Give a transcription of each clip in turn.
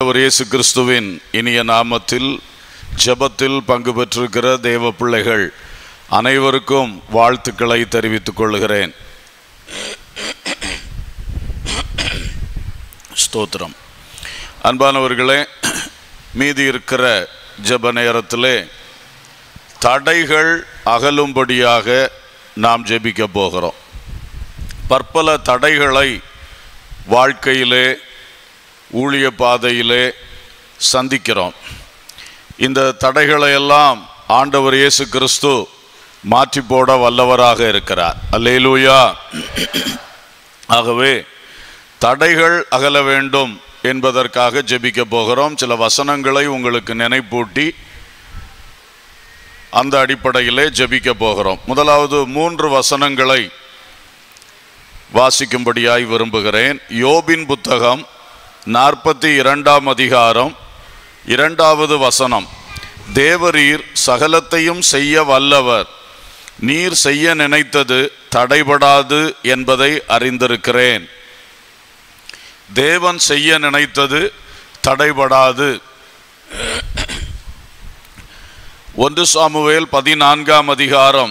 ஆண்டவர் இயேசு கிறிஸ்துவின் இனிய நாமத்தில் ஜெபத்தில் பங்கு பெற்றிருக்கிற தேவ பிள்ளைகள் அனைவருக்கும் வாழ்த்துக்களை தெரிவித்துக் கொள்கிறேன் ஸ்தோத்திரம் அன்பானவர்களே மீதி இருக்கிற ஜெப நேரத்திலே தடைகள் அகலும்படியாக நாம் ஜெபிக்க போகிறோம் பற்பல தடைகளை வாழ்க்கையிலே ஊழிய பாதையிலே சந்திக்கிறோம் இந்த தடைகளை எல்லாம் ஆண்டவர் இயேசு கிறிஸ்து மாற்றி போட வல்லவராக இருக்கிறார் அல்லேலூயா ஆகவே தடைகள் அகல வேண்டும் என்பதற்காக ஜெபிக்க போகிறோம் சில வசனங்களை உங்களுக்கு நினைப்பூட்டி அந்த அடிப்படையிலே ஜெபிக்க போகிறோம் முதலாவது மூன்று வசனங்களை வாசிக்கும்படியாய் விரும்புகிறேன் யோபின் புத்தகம் நாற்பத்தி இரண்டாம் அதிகாரம் இரண்டாவது வசனம் தேவரீர் சகலத்தையும் செய்ய வல்லவர் நீர் செய்ய நினைத்தது தடைபடாது என்பதை அறிந்திருக்கிறேன் தேவன் செய்ய நினைத்தது தடைபடாது ஒன்று சாமுவேல் பதினான்காம் அதிகாரம்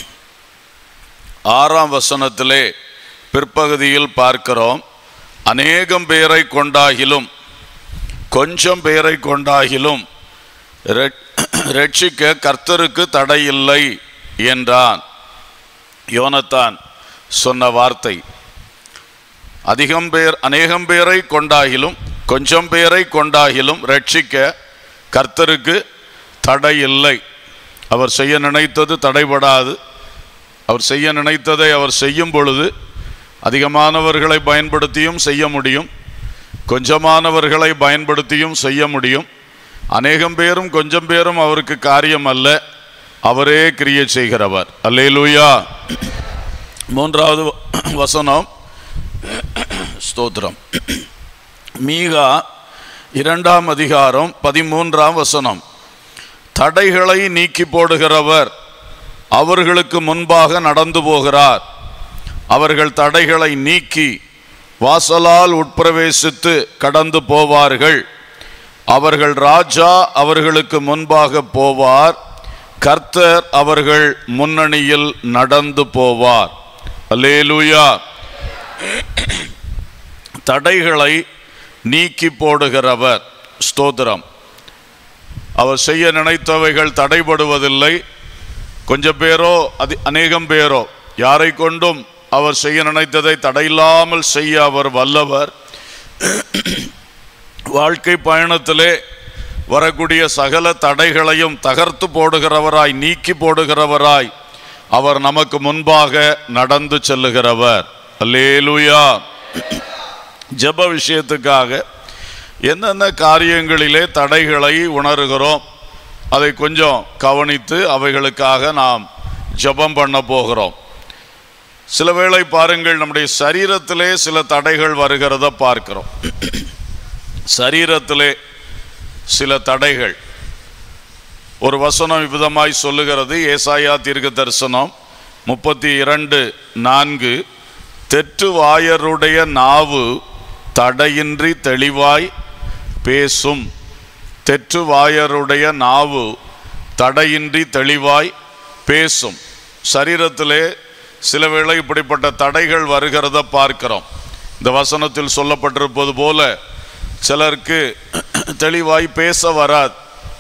ஆறாம் வசனத்திலே பிற்பகுதியில் பார்க்கிறோம் அநேகம் பேரை கொண்டாகிலும் கொஞ்சம் பேரை கொண்டாகிலும் ரட்சிக்க கர்த்தருக்கு தடையில்லை என்றான் யோனத்தான் சொன்ன வார்த்தை அதிகம் பேர் அநேகம் பேரை கொண்டாகிலும் கொஞ்சம் பேரை கொண்டாகிலும் ரட்சிக்க கர்த்தருக்கு தடையில்லை அவர் செய்ய நினைத்தது தடைபடாது அவர் செய்ய நினைத்ததை அவர் செய்யும் பொழுது அதிகமானவர்களை பயன்படுத்தியும் செய்ய முடியும் கொஞ்சமானவர்களை பயன்படுத்தியும் செய்ய முடியும் அநேகம் பேரும் கொஞ்சம் பேரும் அவருக்கு காரியம் அல்ல அவரே கிரியை செய்கிறவர் அல்லேலூயா மூன்றாவது வசனம் ஸ்தோத்திரம் மீகா இரண்டாம் அதிகாரம் பதிமூன்றாம் வசனம் தடைகளை நீக்கி போடுகிறவர் அவர்களுக்கு முன்பாக நடந்து போகிறார் அவர்கள் தடைகளை நீக்கி வாசலால் உட்பிரவேசித்து கடந்து போவார்கள் அவர்கள் ராஜா அவர்களுக்கு முன்பாக போவார் கர்த்தர் அவர்கள் முன்னணியில் நடந்து போவார் அல்லேலூயா தடைகளை நீக்கி போடுகிறவர் ஸ்தோத்திரம் அவர் செய்ய நினைத்தவைகள் தடைபடுவதில்லை கொஞ்சம் பேரோ அது அநேகம் பேரோ யாரை கொண்டும் அவர் செய்ய நினைத்ததை தடையில்லாமல் செய்ய அவர் வல்லவர் வாழ்க்கை பயணத்திலே வரக்கூடிய சகல தடைகளையும் தகர்த்து போடுகிறவராய் நீக்கி போடுகிறவராய் அவர் நமக்கு முன்பாக நடந்து செல்லுகிறவர் அல்லேலுயா ஜப விஷயத்துக்காக என்னென்ன காரியங்களிலே தடைகளை உணர்கிறோம் அதை கொஞ்சம் கவனித்து அவைகளுக்காக நாம் ஜபம் பண்ண போகிறோம் சில வேளை பாருங்கள் நம்முடைய சரீரத்திலே சில தடைகள் வருகிறத பார்க்கிறோம் சரீரத்திலே சில தடைகள் ஒரு வசனம் இவ்விதமாய் சொல்லுகிறது ஏசாயா தீர்க்க தரிசனம் முப்பத்தி இரண்டு நான்கு தெற்று வாயருடைய நாவு தடையின்றி தெளிவாய் பேசும் தெற்று வாயருடைய நாவு தடையின்றி தெளிவாய் பேசும் சரீரத்திலே சில வேளை இப்படிப்பட்ட தடைகள் வருகிறத பார்க்கிறோம் இந்த வசனத்தில் சொல்லப்பட்டிருப்பது போல சிலருக்கு தெளிவாய் பேச வராது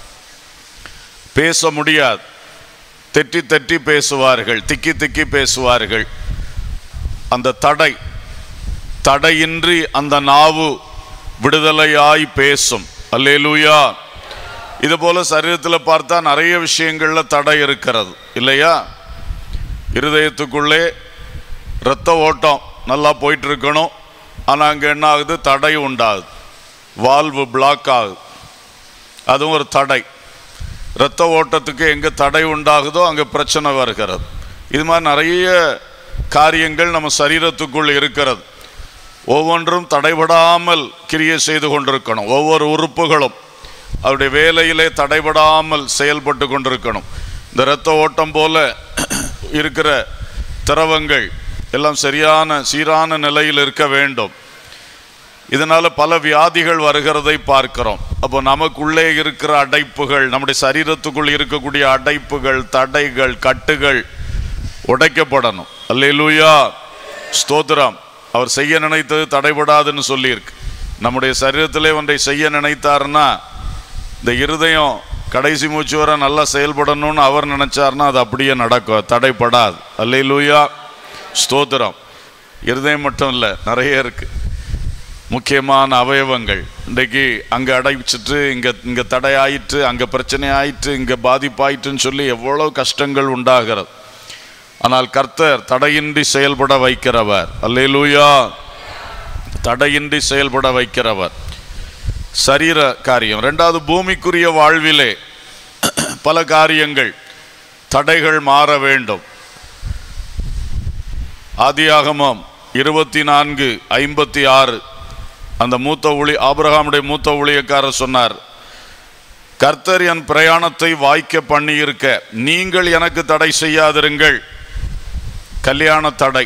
பேச முடியாது தெட்டி தெட்டி பேசுவார்கள் திக்கி திக்கி பேசுவார்கள் அந்த தடை தடையின்றி அந்த நாவு விடுதலையாய் பேசும் அல்லேலூயா இது போல சரீரத்தில் பார்த்தா நிறைய விஷயங்கள்ல தடை இருக்கிறது இல்லையா இருதயத்துக்குள்ளே இரத்த ஓட்டம் நல்லா போயிட்டு இருக்கணும் ஆனால் அங்கே என்ன ஆகுது தடை உண்டாகுது வால்வு பிளாக் ஆகுது அதுவும் ஒரு தடை இரத்த ஓட்டத்துக்கு எங்கே தடை உண்டாகுதோ அங்கே பிரச்சனை வருகிறது இது மாதிரி நிறைய காரியங்கள் நம்ம சரீரத்துக்குள் இருக்கிறது ஒவ்வொன்றும் தடைபடாமல் கிரியை செய்து கொண்டிருக்கணும் ஒவ்வொரு உறுப்புகளும் அவருடைய வேலையிலே தடைபடாமல் செயல்பட்டு கொண்டிருக்கணும் இந்த இரத்த ஓட்டம் போல இருக்கிற திரவங்கள் எல்லாம் சரியான சீரான நிலையில் இருக்க வேண்டும் இதனால பல வியாதிகள் வருகிறதை பார்க்கிறோம் அப்போ நமக்குள்ளே இருக்கிற அடைப்புகள் நம்முடைய சரீரத்துக்குள் இருக்கக்கூடிய அடைப்புகள் தடைகள் கட்டுகள் உடைக்கப்படணும் அல்லேலூயா ஸ்தோத்திரம் அவர் செய்ய நினைத்தது தடைபடாதுன்னு சொல்லியிருக்கு நம்முடைய சரீரத்திலே ஒன்றை செய்ய நினைத்தாருன்னா இந்த இருதயம் கடைசி மூச்சு வரை நல்லா செயல்படணும்னு அவர் நினைச்சாருன்னா அது அப்படியே நடக்கும் தடைப்படாது அல்லேலூயா ஸ்தோத்திரம் இருதயம் மட்டும் இல்லை நிறைய இருக்கு முக்கியமான அவயவங்கள் இன்றைக்கு அங்கே அடைச்சிட்டு இங்கே இங்கே தடை ஆயிற்று அங்கே பிரச்சனை ஆயிற்று இங்கே பாதிப்பாயிற்றுன்னு சொல்லி எவ்வளோ கஷ்டங்கள் உண்டாகிறது ஆனால் கர்த்தர் தடையின்றி செயல்பட வைக்கிறவர் அல்லேலூயா தடையின்றி செயல்பட வைக்கிறவர் சரீர காரியம் ரெண்டாவது பூமிக்குரிய வாழ்விலே பல காரியங்கள் தடைகள் மாற வேண்டும் ஆதியாகமம் இருபத்தி நான்கு ஐம்பத்தி ஆறு அந்த மூத்த ஊழி ஆபிரகாமுடைய மூத்த ஊழியக்காரர் சொன்னார் கர்த்தர் என் பிரயாணத்தை வாய்க்க பண்ணியிருக்க நீங்கள் எனக்கு தடை செய்யாதிருங்கள் கல்யாண தடை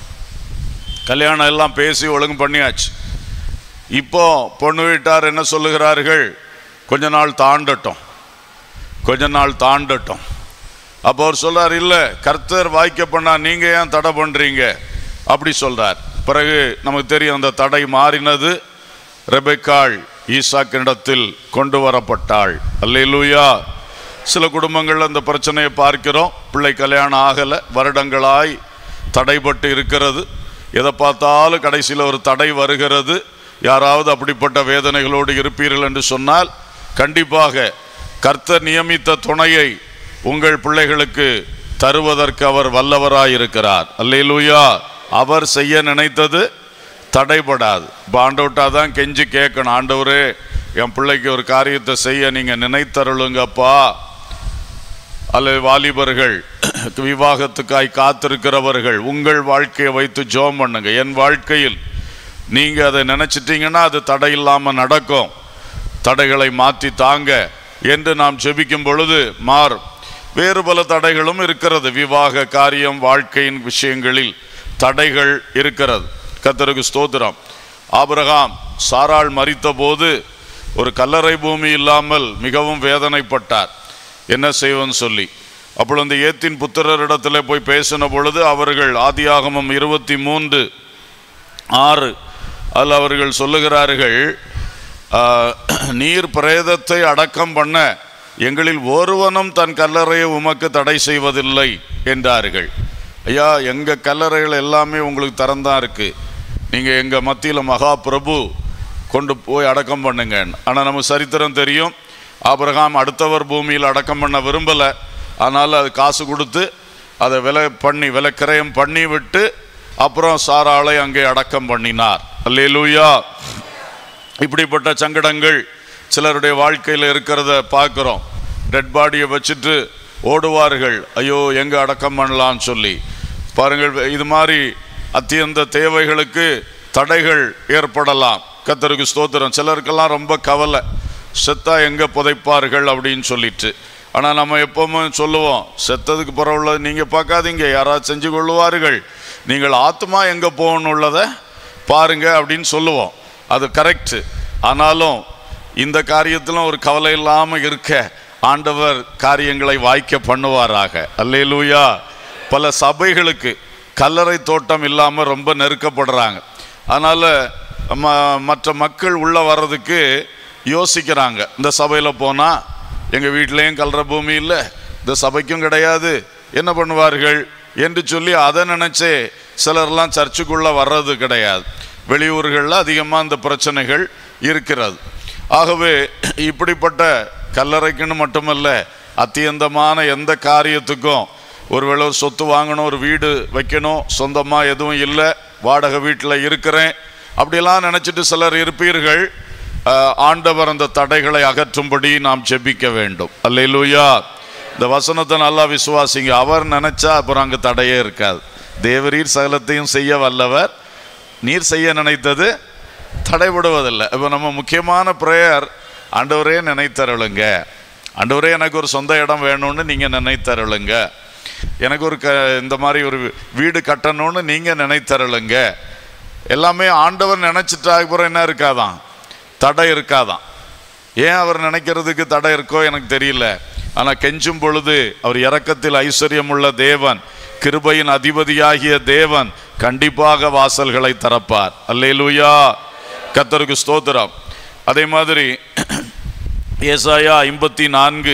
கல்யாணம் எல்லாம் பேசி ஒழுங்கு பண்ணியாச்சு இப்போ பொண்ணு வீட்டார் என்ன சொல்லுகிறார்கள் கொஞ்ச நாள் தாண்டட்டும் கொஞ்ச நாள் தாண்டட்டும் அப்போ அவர் சொல்றார் இல்ல கர்த்தர் வாய்க்க பண்ணா நீங்க ஏன் தடை பண்றீங்க அப்படி சொல்றார் பிறகு நமக்கு தெரியும் அந்த தடை மாறினது ரெபெக்காள் ஈசாக்கினிடத்தில் கொண்டு வரப்பட்டாள் அல்லேலூயா சில குடும்பங்கள் அந்த பிரச்சனையை பார்க்கிறோம் பிள்ளை கல்யாணம் ஆகலை வருடங்களாய் தடைப்பட்டு இருக்கிறது எதை பார்த்தாலும் கடைசியில் ஒரு தடை வருகிறது யாராவது அப்படிப்பட்ட வேதனைகளோடு இருப்பீர்கள் என்று சொன்னால் கண்டிப்பாக கர்த்தர் நியமித்த துணையை உங்கள் பிள்ளைகளுக்கு தருவதற்கு அவர் வல்லவராயிருக்கிறார் அல்லேலூயா அவர் செய்ய நினைத்தது தடைபடாது இப்போ ஆண்டவட்டா தான் கெஞ்சி கேட்கணும் ஆண்டவரே என் பிள்ளைக்கு ஒரு காரியத்தை செய்ய நீங்க நினைத்தருளுங்கப்பா அல்லது வாலிபர்கள் விவாகத்துக்காய் காத்திருக்கிறவர்கள் உங்கள் வாழ்க்கையை வைத்து ஜோம் பண்ணுங்க என் வாழ்க்கையில் நீங்க அதை நினைச்சிட்டீங்கன்னா அது தடை இல்லாம நடக்கும் தடைகளை மாற்றி தாங்க என்று நாம் ஜெபிக்கும் பொழுது மாறும் வேறு பல தடைகளும் இருக்கிறது விவாக காரியம் வாழ்க்கையின் விஷயங்களில் தடைகள் இருக்கிறது கத்தருக்கு ஸ்தோத்திரம் ஆபிரகாம் சாராள் மறித்த போது ஒரு கல்லறை பூமி இல்லாமல் மிகவும் வேதனைப்பட்டார் என்ன செய்வோன்னு சொல்லி அப்பொழுது அந்த ஏத்தின் புத்திரரிடத்தில் போய் பேசின பொழுது அவர்கள் ஆதியாகமம் இருபத்தி மூன்று ஆறு அதில் அவர்கள் சொல்லுகிறார்கள் ஆ, நீர் பிரேதத்தை அடக்கம் பண்ண எங்களில் ஒருவனும் தன் கல்லறையை உமக்கு தடை செய்வதில்லை என்றார்கள் ஐயா எங்க கல்லறைகள் எல்லாமே உங்களுக்கு திறந்தான் இருக்கு நீங்க எங்க மத்தியில மகா பிரபு கொண்டு போய் அடக்கம் பண்ணுங்க ஆனா நம்ம சரித்திரம் தெரியும் ஆபிரகாம் அடுத்தவர் பூமியில் அடக்கம் பண்ண விரும்பல ஆனால் அது காசு கொடுத்து அதை விலை பண்ணி விலை கிரயம் பண்ணி விட்டு அப்புறம் சாராளை அங்கே அடக்கம் பண்ணினார் அல்லேலூயா இப்படிப்பட்ட சங்கடங்கள் சிலருடைய வாழ்க்கையில் இருக்கிறத பார்க்குறோம் டெட் பாடியை வச்சுட்டு ஓடுவார்கள் ஐயோ எங்கே அடக்கம் பண்ணலாம்னு சொல்லி பாருங்கள் இது மாதிரி அத்தியந்த தேவைகளுக்கு தடைகள் ஏற்படலாம் கத்தருக்கு ஸ்தோத்திரம் சிலருக்கெல்லாம் ரொம்ப கவலை செத்தா எங்கே புதைப்பார்கள் அப்படின்னு சொல்லிட்டு ஆனால் நம்ம எப்பவுமே சொல்லுவோம் செத்ததுக்கு பிறகுள்ள நீங்கள் பார்க்காதீங்க யாராவது செஞ்சு கொள்ளுவார்கள் நீங்கள் ஆத்மா எங்கே போகணும் உள்ளதை பாருங்க அப்படின்னு சொல்லுவோம் அது கரெக்ட் ஆனாலும் இந்த காரியத்திலும் ஒரு கவலை இல்லாமல் இருக்க ஆண்டவர் காரியங்களை வாய்க்க பண்ணுவாராக அல்லேலூயா பல சபைகளுக்கு கல்லறை தோட்டம் இல்லாமல் ரொம்ப நெருக்கப்படுறாங்க அதனால ம மற்ற மக்கள் உள்ள வர்றதுக்கு யோசிக்கிறாங்க இந்த சபையில் போனால் எங்கள் வீட்லேயும் கல்ற பூமி இல்லை இந்த சபைக்கும் கிடையாது என்ன பண்ணுவார்கள் என்று சொல்லி அதை நினைச்சே சிலர்லாம் சர்ச்சுக்குள்ள வர்றது கிடையாது வெளியூர்களில் அதிகமாக இந்த பிரச்சனைகள் இருக்கிறது ஆகவே இப்படிப்பட்ட கல்லறைக்குன்னு மட்டுமல்ல அத்தியந்தமான எந்த காரியத்துக்கும் ஒருவேளை ஒரு சொத்து வாங்கணும் ஒரு வீடு வைக்கணும் சொந்தமாக எதுவும் இல்லை வாடகை வீட்டில் இருக்கிறேன் அப்படியெல்லாம் நினச்சிட்டு சிலர் இருப்பீர்கள் ஆஹ், ஆண்டவர் அந்த தடைகளை அகற்றும்படி நாம் ஜெபிக்க வேண்டும் அல்லேலூயா இந்த வசனத்தை நல்லா விசுவாசிங்க அவர் நினைச்சா அப்புறம் அங்கே தடையே இருக்காது தேவரீர் சகலத்தையும் செய்ய வல்லவர் நீர் செய்ய நினைத்தது தடைபடுவதில்லை இப்போ நம்ம முக்கியமான ப்ரேயர் ஆண்டவரே நினைத்தருளுங்க ஆண்டவரே எனக்கு ஒரு சொந்த இடம் வேணும்னு நீங்கள் நினைத்தருளுங்க எனக்கு ஒரு க இந்த மாதிரி ஒரு வீடு கட்டணும்னு நீங்கள் நினைத்தருளுங்க எல்லாமே ஆண்டவர் நினைச்சிட்டா அப்புறம் என்ன இருக்காதான் தடை இருக்காதான் ஏன் அவர் நினைக்கிறதுக்கு தடை இருக்கோ எனக்கு தெரியல ஆனா கெஞ்சும் பொழுது அவர் இரக்கத்தில் ஐஸ்வர்யம் உள்ள தேவன் கிருபையின் அதிபதியாகிய தேவன் கண்டிப்பாக வாசல்களை திறப்பார் அல்லேலூயா கத்தருக்கு ஸ்தோத்திரம் அதே மாதிரி ஏசாயா ஐம்பத்தி நான்கு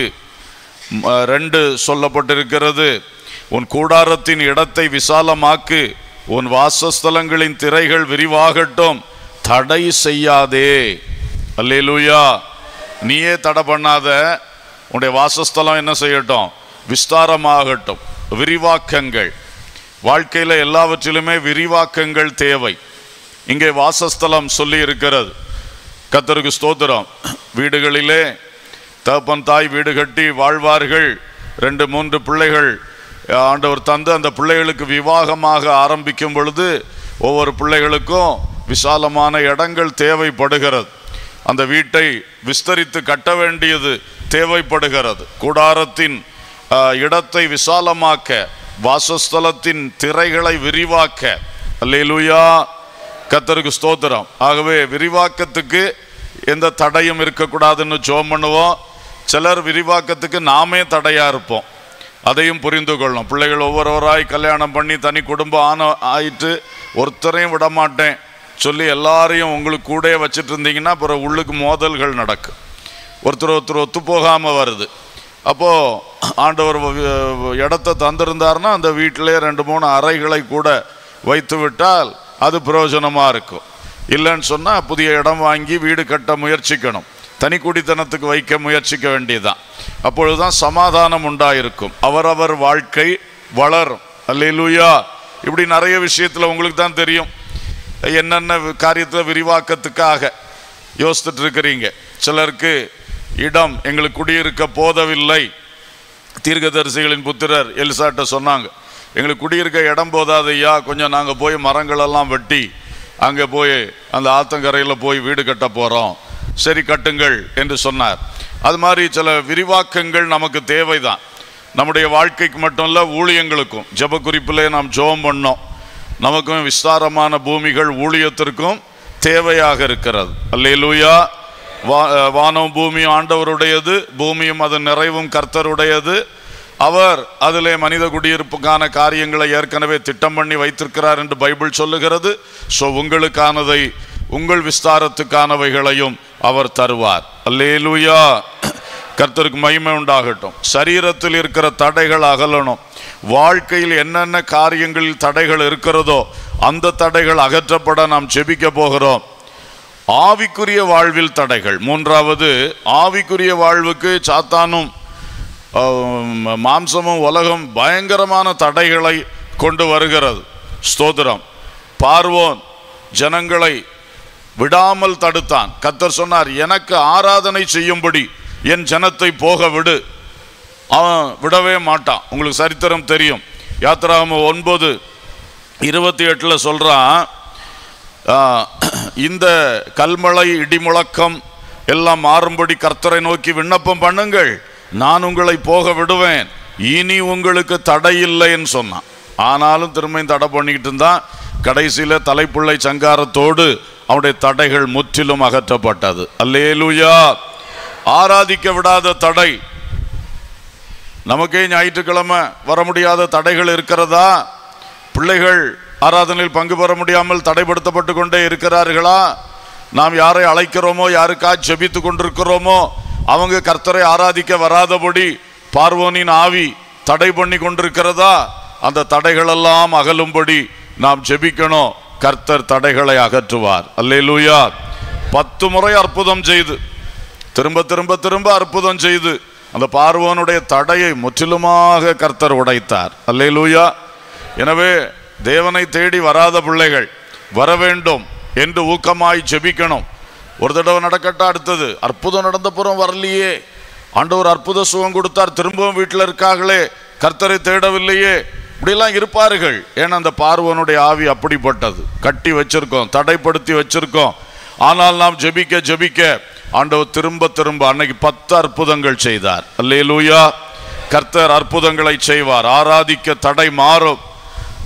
ம, ரெண்டு சொல்லப்பட்டிருக்கிறது உன் கூடாரத்தின் இடத்தை விசாலமாக்கு உன் வாசஸ்தலங்களின் திரைகள் விரிவாகட்டும் தடை செய்யாதே அல்லேலூயா நீயே தடை பண்ணாத உன்னுடைய வாசஸ்தலம் என்ன செய்யட்டும் விஸ்தாரமாகட்டும் விரிவாக்கங்கள் வாழ்க்கையில எல்லாவற்றிலுமே விரிவாக்கங்கள் தேவை இங்கே வாசஸ்தலம் சொல்லி இருக்கிறது கத்தருக்கு ஸ்தோத்திரம் வீடுகளிலே தகப்பன் தாய் வீடு கட்டி வாழ்வார்கள் ரெண்டு மூன்று பிள்ளைகள் ஆண்டவர் தந்து அந்த பிள்ளைகளுக்கு விவாகமாக ஆரம்பிக்கும் பொழுது ஒவ்வொரு பிள்ளைகளுக்கும் விசாலமான இடங்கள் தேவைப்படுகிறது அந்த வீட்டை விஸ்தரித்து கட்ட வேண்டியது தேவைப்படுகிறது கூடாரத்தின் ஆ, இடத்தை விசாலமாக்க வாசஸ்தலத்தின் திரைகளை விரிவாக்க அல்லேலூயா கத்தருக்கு ஸ்தோத்திரம் ஆகவே விரிவாக்கத்துக்கு எந்த தடையும் இருக்கக்கூடாதுன்னு ஜோம் பண்ணுவோம் சிலர் விரிவாக்கத்துக்கு நாமே தடையா இருப்போம் அதையும் புரிந்து கொள்ளணும் பிள்ளைகள் ஒவ்வொருவராய் கல்யாணம் பண்ணி தனி குடும்பம் ஆன ஆயிட்டு ஒருத்தரையும் விட மாட்டேன் சொல்லி எல்லாரையும் உங்களுக்கு கூட வச்சுட்டு இருந்தீங்கன்னா அப்புறம் உள்ளுக்கு மோதல்கள் நடக்கும் ஒருத்தர் ஒருத்தர் ஒத்து போகாம வருது அப்போ ஆண்டவர் வ- இடத்த தந்திருந்தாருன்னா அந்த வீட்டிலே ரெண்டு மூணு அறைகளை கூட வைத்து விட்டால் அது பிரயோஜனமா இருக்கும் இல்லைன்னு சொன்னா புதிய இடம் வாங்கி வீடு கட்ட முயற்சிக்கணும் தனி குடித்தனத்துக்கு வைக்க முயற்சிக்க வேண்டியதுதான் அப்பொழுதுதான் சமாதானம் உண்டாயிருக்கும் அவரவர் வாழ்க்கை வளரும் அல்லேலூயா இப்படி நிறைய விஷயத்துல உங்களுக்கு தான் தெரியும் என்னென்ன காரியத்தை விரிவாக்கத்துக்காக யோசித்துட்டு இருக்கிறீங்க சிலருக்கு இடம் எங்களுக்கு குடியிருக்க போதவில்லை தீர்க்கதரிசிகளின் புத்திரர் எலிசாட்ட சொன்னாங்க எங்களுக்கு குடியிருக்க இடம் போதாது ஐயா கொஞ்சம் நாங்கள் போய் மரங்களெல்லாம் வெட்டி அங்கே போய் அந்த ஆத்தங்கரையில் போய் வீடு கட்ட போகிறோம் சரி கட்டுங்கள் என்று சொன்னார் அது மாதிரி சில விரிவாக்கங்கள் நமக்கு தேவைதான் நம்முடைய வாழ்க்கைக்கு மட்டும் இல்லை ஊழியங்களுக்கும் ஜெப குறிப்பிலே நாம் ஜெபம் பண்ணோம் நமக்கும் விஸ்தாரமான பூமிகள் ஊழியத்திற்கும் தேவையாக இருக்கிறது அல்லேலூயா வா- வானம் பூமியும் ஆண்டவருடையது பூமியும் அதன் நிறைவும் கர்த்தருடையது அவர் அதிலே மனித குடியிருப்புக்கான காரியங்களை ஏற்கனவே திட்டம் பண்ணி வைத்திருக்கிறார் என்று பைபிள் சொல்லுகிறது ஸோ உங்களுக்கானதை உங்கள் விஸ்தாரத்துக்கானவைகளையும் அவர் தருவார் அல்லேலூயா கர்த்தருக்கு மகிமை உண்டாகட்டும் சரீரத்தில் இருக்கிற தடைகள் அகலணும் வாழ்க்கையில் என்னென்ன காரியங்களில் தடைகள் இருக்கிறதோ அந்த தடைகள் அகற்றப்பட நாம் ஜெபிக்க போகிறோம் ஆவிக்குரிய வாழ்வில் தடைகள் மூன்றாவது ஆவிக்குரிய வாழ்வுக்கு சாத்தானும் ஆம், மாம்சமும் உலகம் பயங்கரமான தடைகளை கொண்டு வருகிறது ஸ்தோத்திரம் பார்வோன் ஜனங்களை விடாமல் தடுத்தான் கத்தர் சொன்னார் எனக்கு ஆராதனை செய்யும்படி என் ஜனத்தை போக விடு அவன் விடவே மாட்டான் உங்களுக்கு சரித்திரம் தெரியும் யாத்திராகம ஒன்பது இருபத்தி எட்டில் சொல்கிறான் இந்த கல்மழை இடிமுழக்கம் எல்லாம் மாறும்படி கர்த்தரை நோக்கி விண்ணப்பம் பண்ணுங்கள் நான் உங்களை போக விடுவேன் இனி உங்களுக்கு தடை இல்லைன்னு சொன்னான் ஆனாலும் திரும்பியும் தடை பண்ணிக்கிட்டு இருந்தான் கடைசியில் தலைப்புள்ளை சங்காரத்தோடு அவனுடைய தடைகள் முற்றிலும் அகற்றப்பட்டது அல்லேலூயா ஆராதிக்க விடாத தடை நமக்கே ஞாயிற்றுக்கிழமை வர முடியாத தடைகள் இருக்கிறதா பிள்ளைகள் ஆராதனையில் பங்கு பெற முடியாமல் தடைப்படுத்தப்பட்டு கொண்டே இருக்கிறார்களா நாம் யாரை அழைக்கிறோமோ யாருக்கா ஜெபித்து கொண்டிருக்கிறோமோ அவங்க கர்த்தரை ஆராதிக்க வராதபடி பார்வோனின் ஆவி தடை பண்ணி கொண்டிருக்கிறதா அந்த தடைகளெல்லாம் அகலும்படி நாம் ஜெபிக்கணும் கர்த்தர் தடைகளை அகற்றுவார் அல்லேலூயா பத்து முறை அற்புதம் செய்து திரும்ப திரும்ப திரும்ப அற்புதம் செய்து அந்த பார்வோனுடைய தடையை முற்றிலுமாக கர்த்தர் உடைத்தார் அல்லேலூயா எனவே தேவனை தேடி வராத பிள்ளைகள் வர வேண்டும் என்று ஊக்கமாய் ஜெபிக்கணும் ஒரு தடவை நடக்கட்டா அடுத்தது அற்புதம் நடந்த புறம் வரலையே ஆண்டவர் அற்புத சுகம் கொடுத்தார் திரும்பவும் வீட்டில் இருக்காங்களே கர்த்தரை தேடவில்லையே இப்படிலாம் இருப்பார்கள் ஏன்னா அந்த பார்வனுடைய ஆவி அப்படிப்பட்டது கட்டி வச்சிருக்கோம் தடைப்படுத்தி வச்சிருக்கோம் ஆனால் நாம் ஜெபிக்க ஜெபிக்க ஆண்டவர் திரும்ப திரும்ப அன்னைக்கு பத்து அற்புதங்கள் செய்தார் அல்லேலூயா கர்த்தர் அற்புதங்களை செய்வார் ஆராதிக்க தடை மாறும்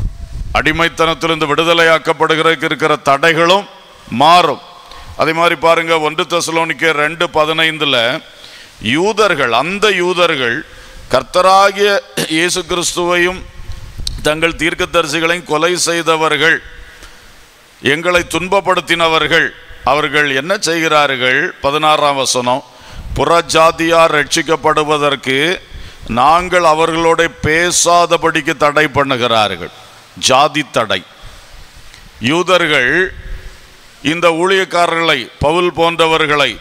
அடிமைத்தனத்திலிருந்து விடுதலையாக்கப்படுகிறதுக்கு இருக்கிற தடைகளும் மாறும் அதே மாதிரி பாருங்க ஒன்று தெசலோனிக்க ரெண்டு பதினைந்துல யூதர்கள் அந்த யூதர்கள் கர்த்தராகிய இயேசு கிறிஸ்துவையும் தங்கள் தீர்க்கதரிசிகளையும் கொலை செய்தவர்கள் எங்களை துன்பப்படுத்தினவர்கள் அவர்கள் என்ன செய்கிறார்கள் பதினாறாம் வசனம் புறஜாதியார் ரட்சிக்கப்படுவதற்கு நாங்கள் அவர்களோட பேசாதபடிக்கு தடை பண்ணுகிறார்கள் ஜாதி தடை யூதர்கள் இந்த ஊழியக்காரர்களை பவுல் போன்றவர்களை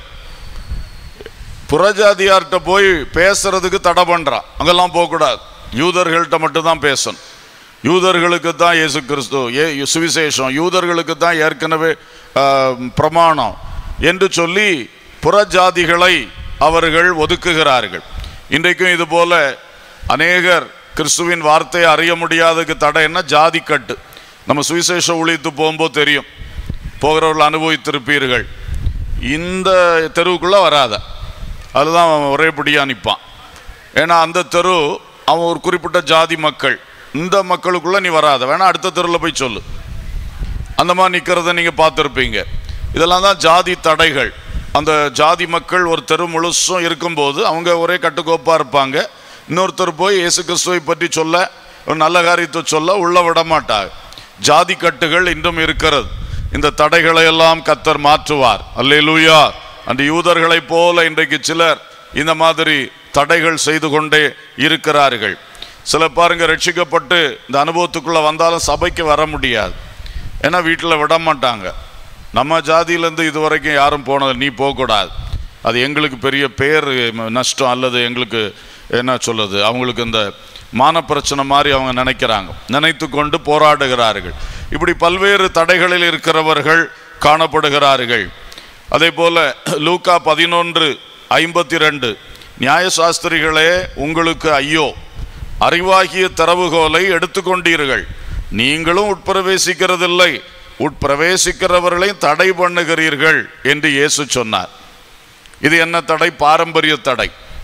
புறஜாதியார்கிட்ட போய் பேசுறதுக்கு தடை பண்றான் அங்கெல்லாம் போகக்கூடாது யூதர்கள்ட்ட மட்டும்தான் பேசணும் யூதர்களுக்கு தான் இயேசு கிறிஸ்து ஏ சுவிசேஷம் யூதர்களுக்கு தான் ஏற்கனவே ஆ, பிரமாணம் என்று சொல்லி புறஜாதிகளை அவர்கள் ஒதுக்குகிறார்கள் இன்றைக்கும் இது போல அநேகர் கிறிஸ்துவின் வார்த்தையை அறிய முடியாததுக்கு தடை என்ன ஜாதி கட்டு நம்ம சுவிசேஷ ஊழியத்து போகும்போது தெரியும் போகிறவர்கள் அனுபவித்திருப்பீர்கள் இந்த தெருவுக்குள்ளே வராத அதுதான் அவன் ஒரே பிடியா நிற்பான் ஏன்னா அந்த தெரு அவன் ஒரு குறிப்பிட்ட ஜாதி மக்கள் இந்த மக்களுக்குள்ள நீ வராத வேணா அடுத்த தெருவில் போய் சொல்லு அந்த மாதிரி நிற்கிறத நீங்கள் பார்த்துருப்பீங்க இதெல்லாம் தான் ஜாதி தடைகள் அந்த ஜாதி மக்கள் ஒரு தெரு முழுசும் இருக்கும்போது அவங்க ஒரே கட்டுக்கோப்பாக இருப்பாங்க இன்னொருத்தர் போய் இயேசு கிறிஸ்துவை பற்றி சொல்ல ஒரு நல்ல காரியத்தை சொல்ல உள்ள விட மாட்டாங்க ஜாதி கட்டுகள் இன்றும் இருக்கிறது இந்த தடைகளை எல்லாம் கத்தர் மாற்றுவார் அல்லேலூயா அந்த யூதர்களைப் போல இன்றைக்கு சிலர் இந்த மாதிரி தடைகள் செய்து கொண்டே இருக்கிறார்கள் சில பாருங்க ரட்சிக்கப்பட்டு இந்த அனுபவத்துக்குள்ள வந்தாலும் சபைக்கு வர முடியாது ஏன்னா வீட்டில் விட மாட்டாங்க நம்ம ஜாதியிலேருந்து இது வரைக்கும் யாரும் போனது நீ போகக்கூடாது அது எங்களுக்கு பெரிய பேர் நஷ்டம் அல்லது எங்களுக்கு என்ன சொல்லுது அவங்களுக்கு இந்த மான பிரச்சனை மாதிரி அவங்க நினைக்கிறாங்க நினைத்து கொண்டு போராடுகிறார்கள் இப்படி பல்வேறு தடைகளில் இருக்கிறவர்கள் காணப்படுகிறார்கள் அதே போல லூக்கா பதினொன்று ஐம்பத்தி ரெண்டு நியாயசாஸ்திரிகளே உங்களுக்கு ஐயோ அறிவாகிய திறவுகோலை எடுத்துக்கொண்டீர்கள் நீங்களும் உட்பிரவேசிக்கிறதில்லை உட்பிரவேசிக்கிறவர்களை தடை பண்ணுகிறீர்கள் என்று இயேசு சொன்னார் இது என்ன தடை பாரம்பரிய தடை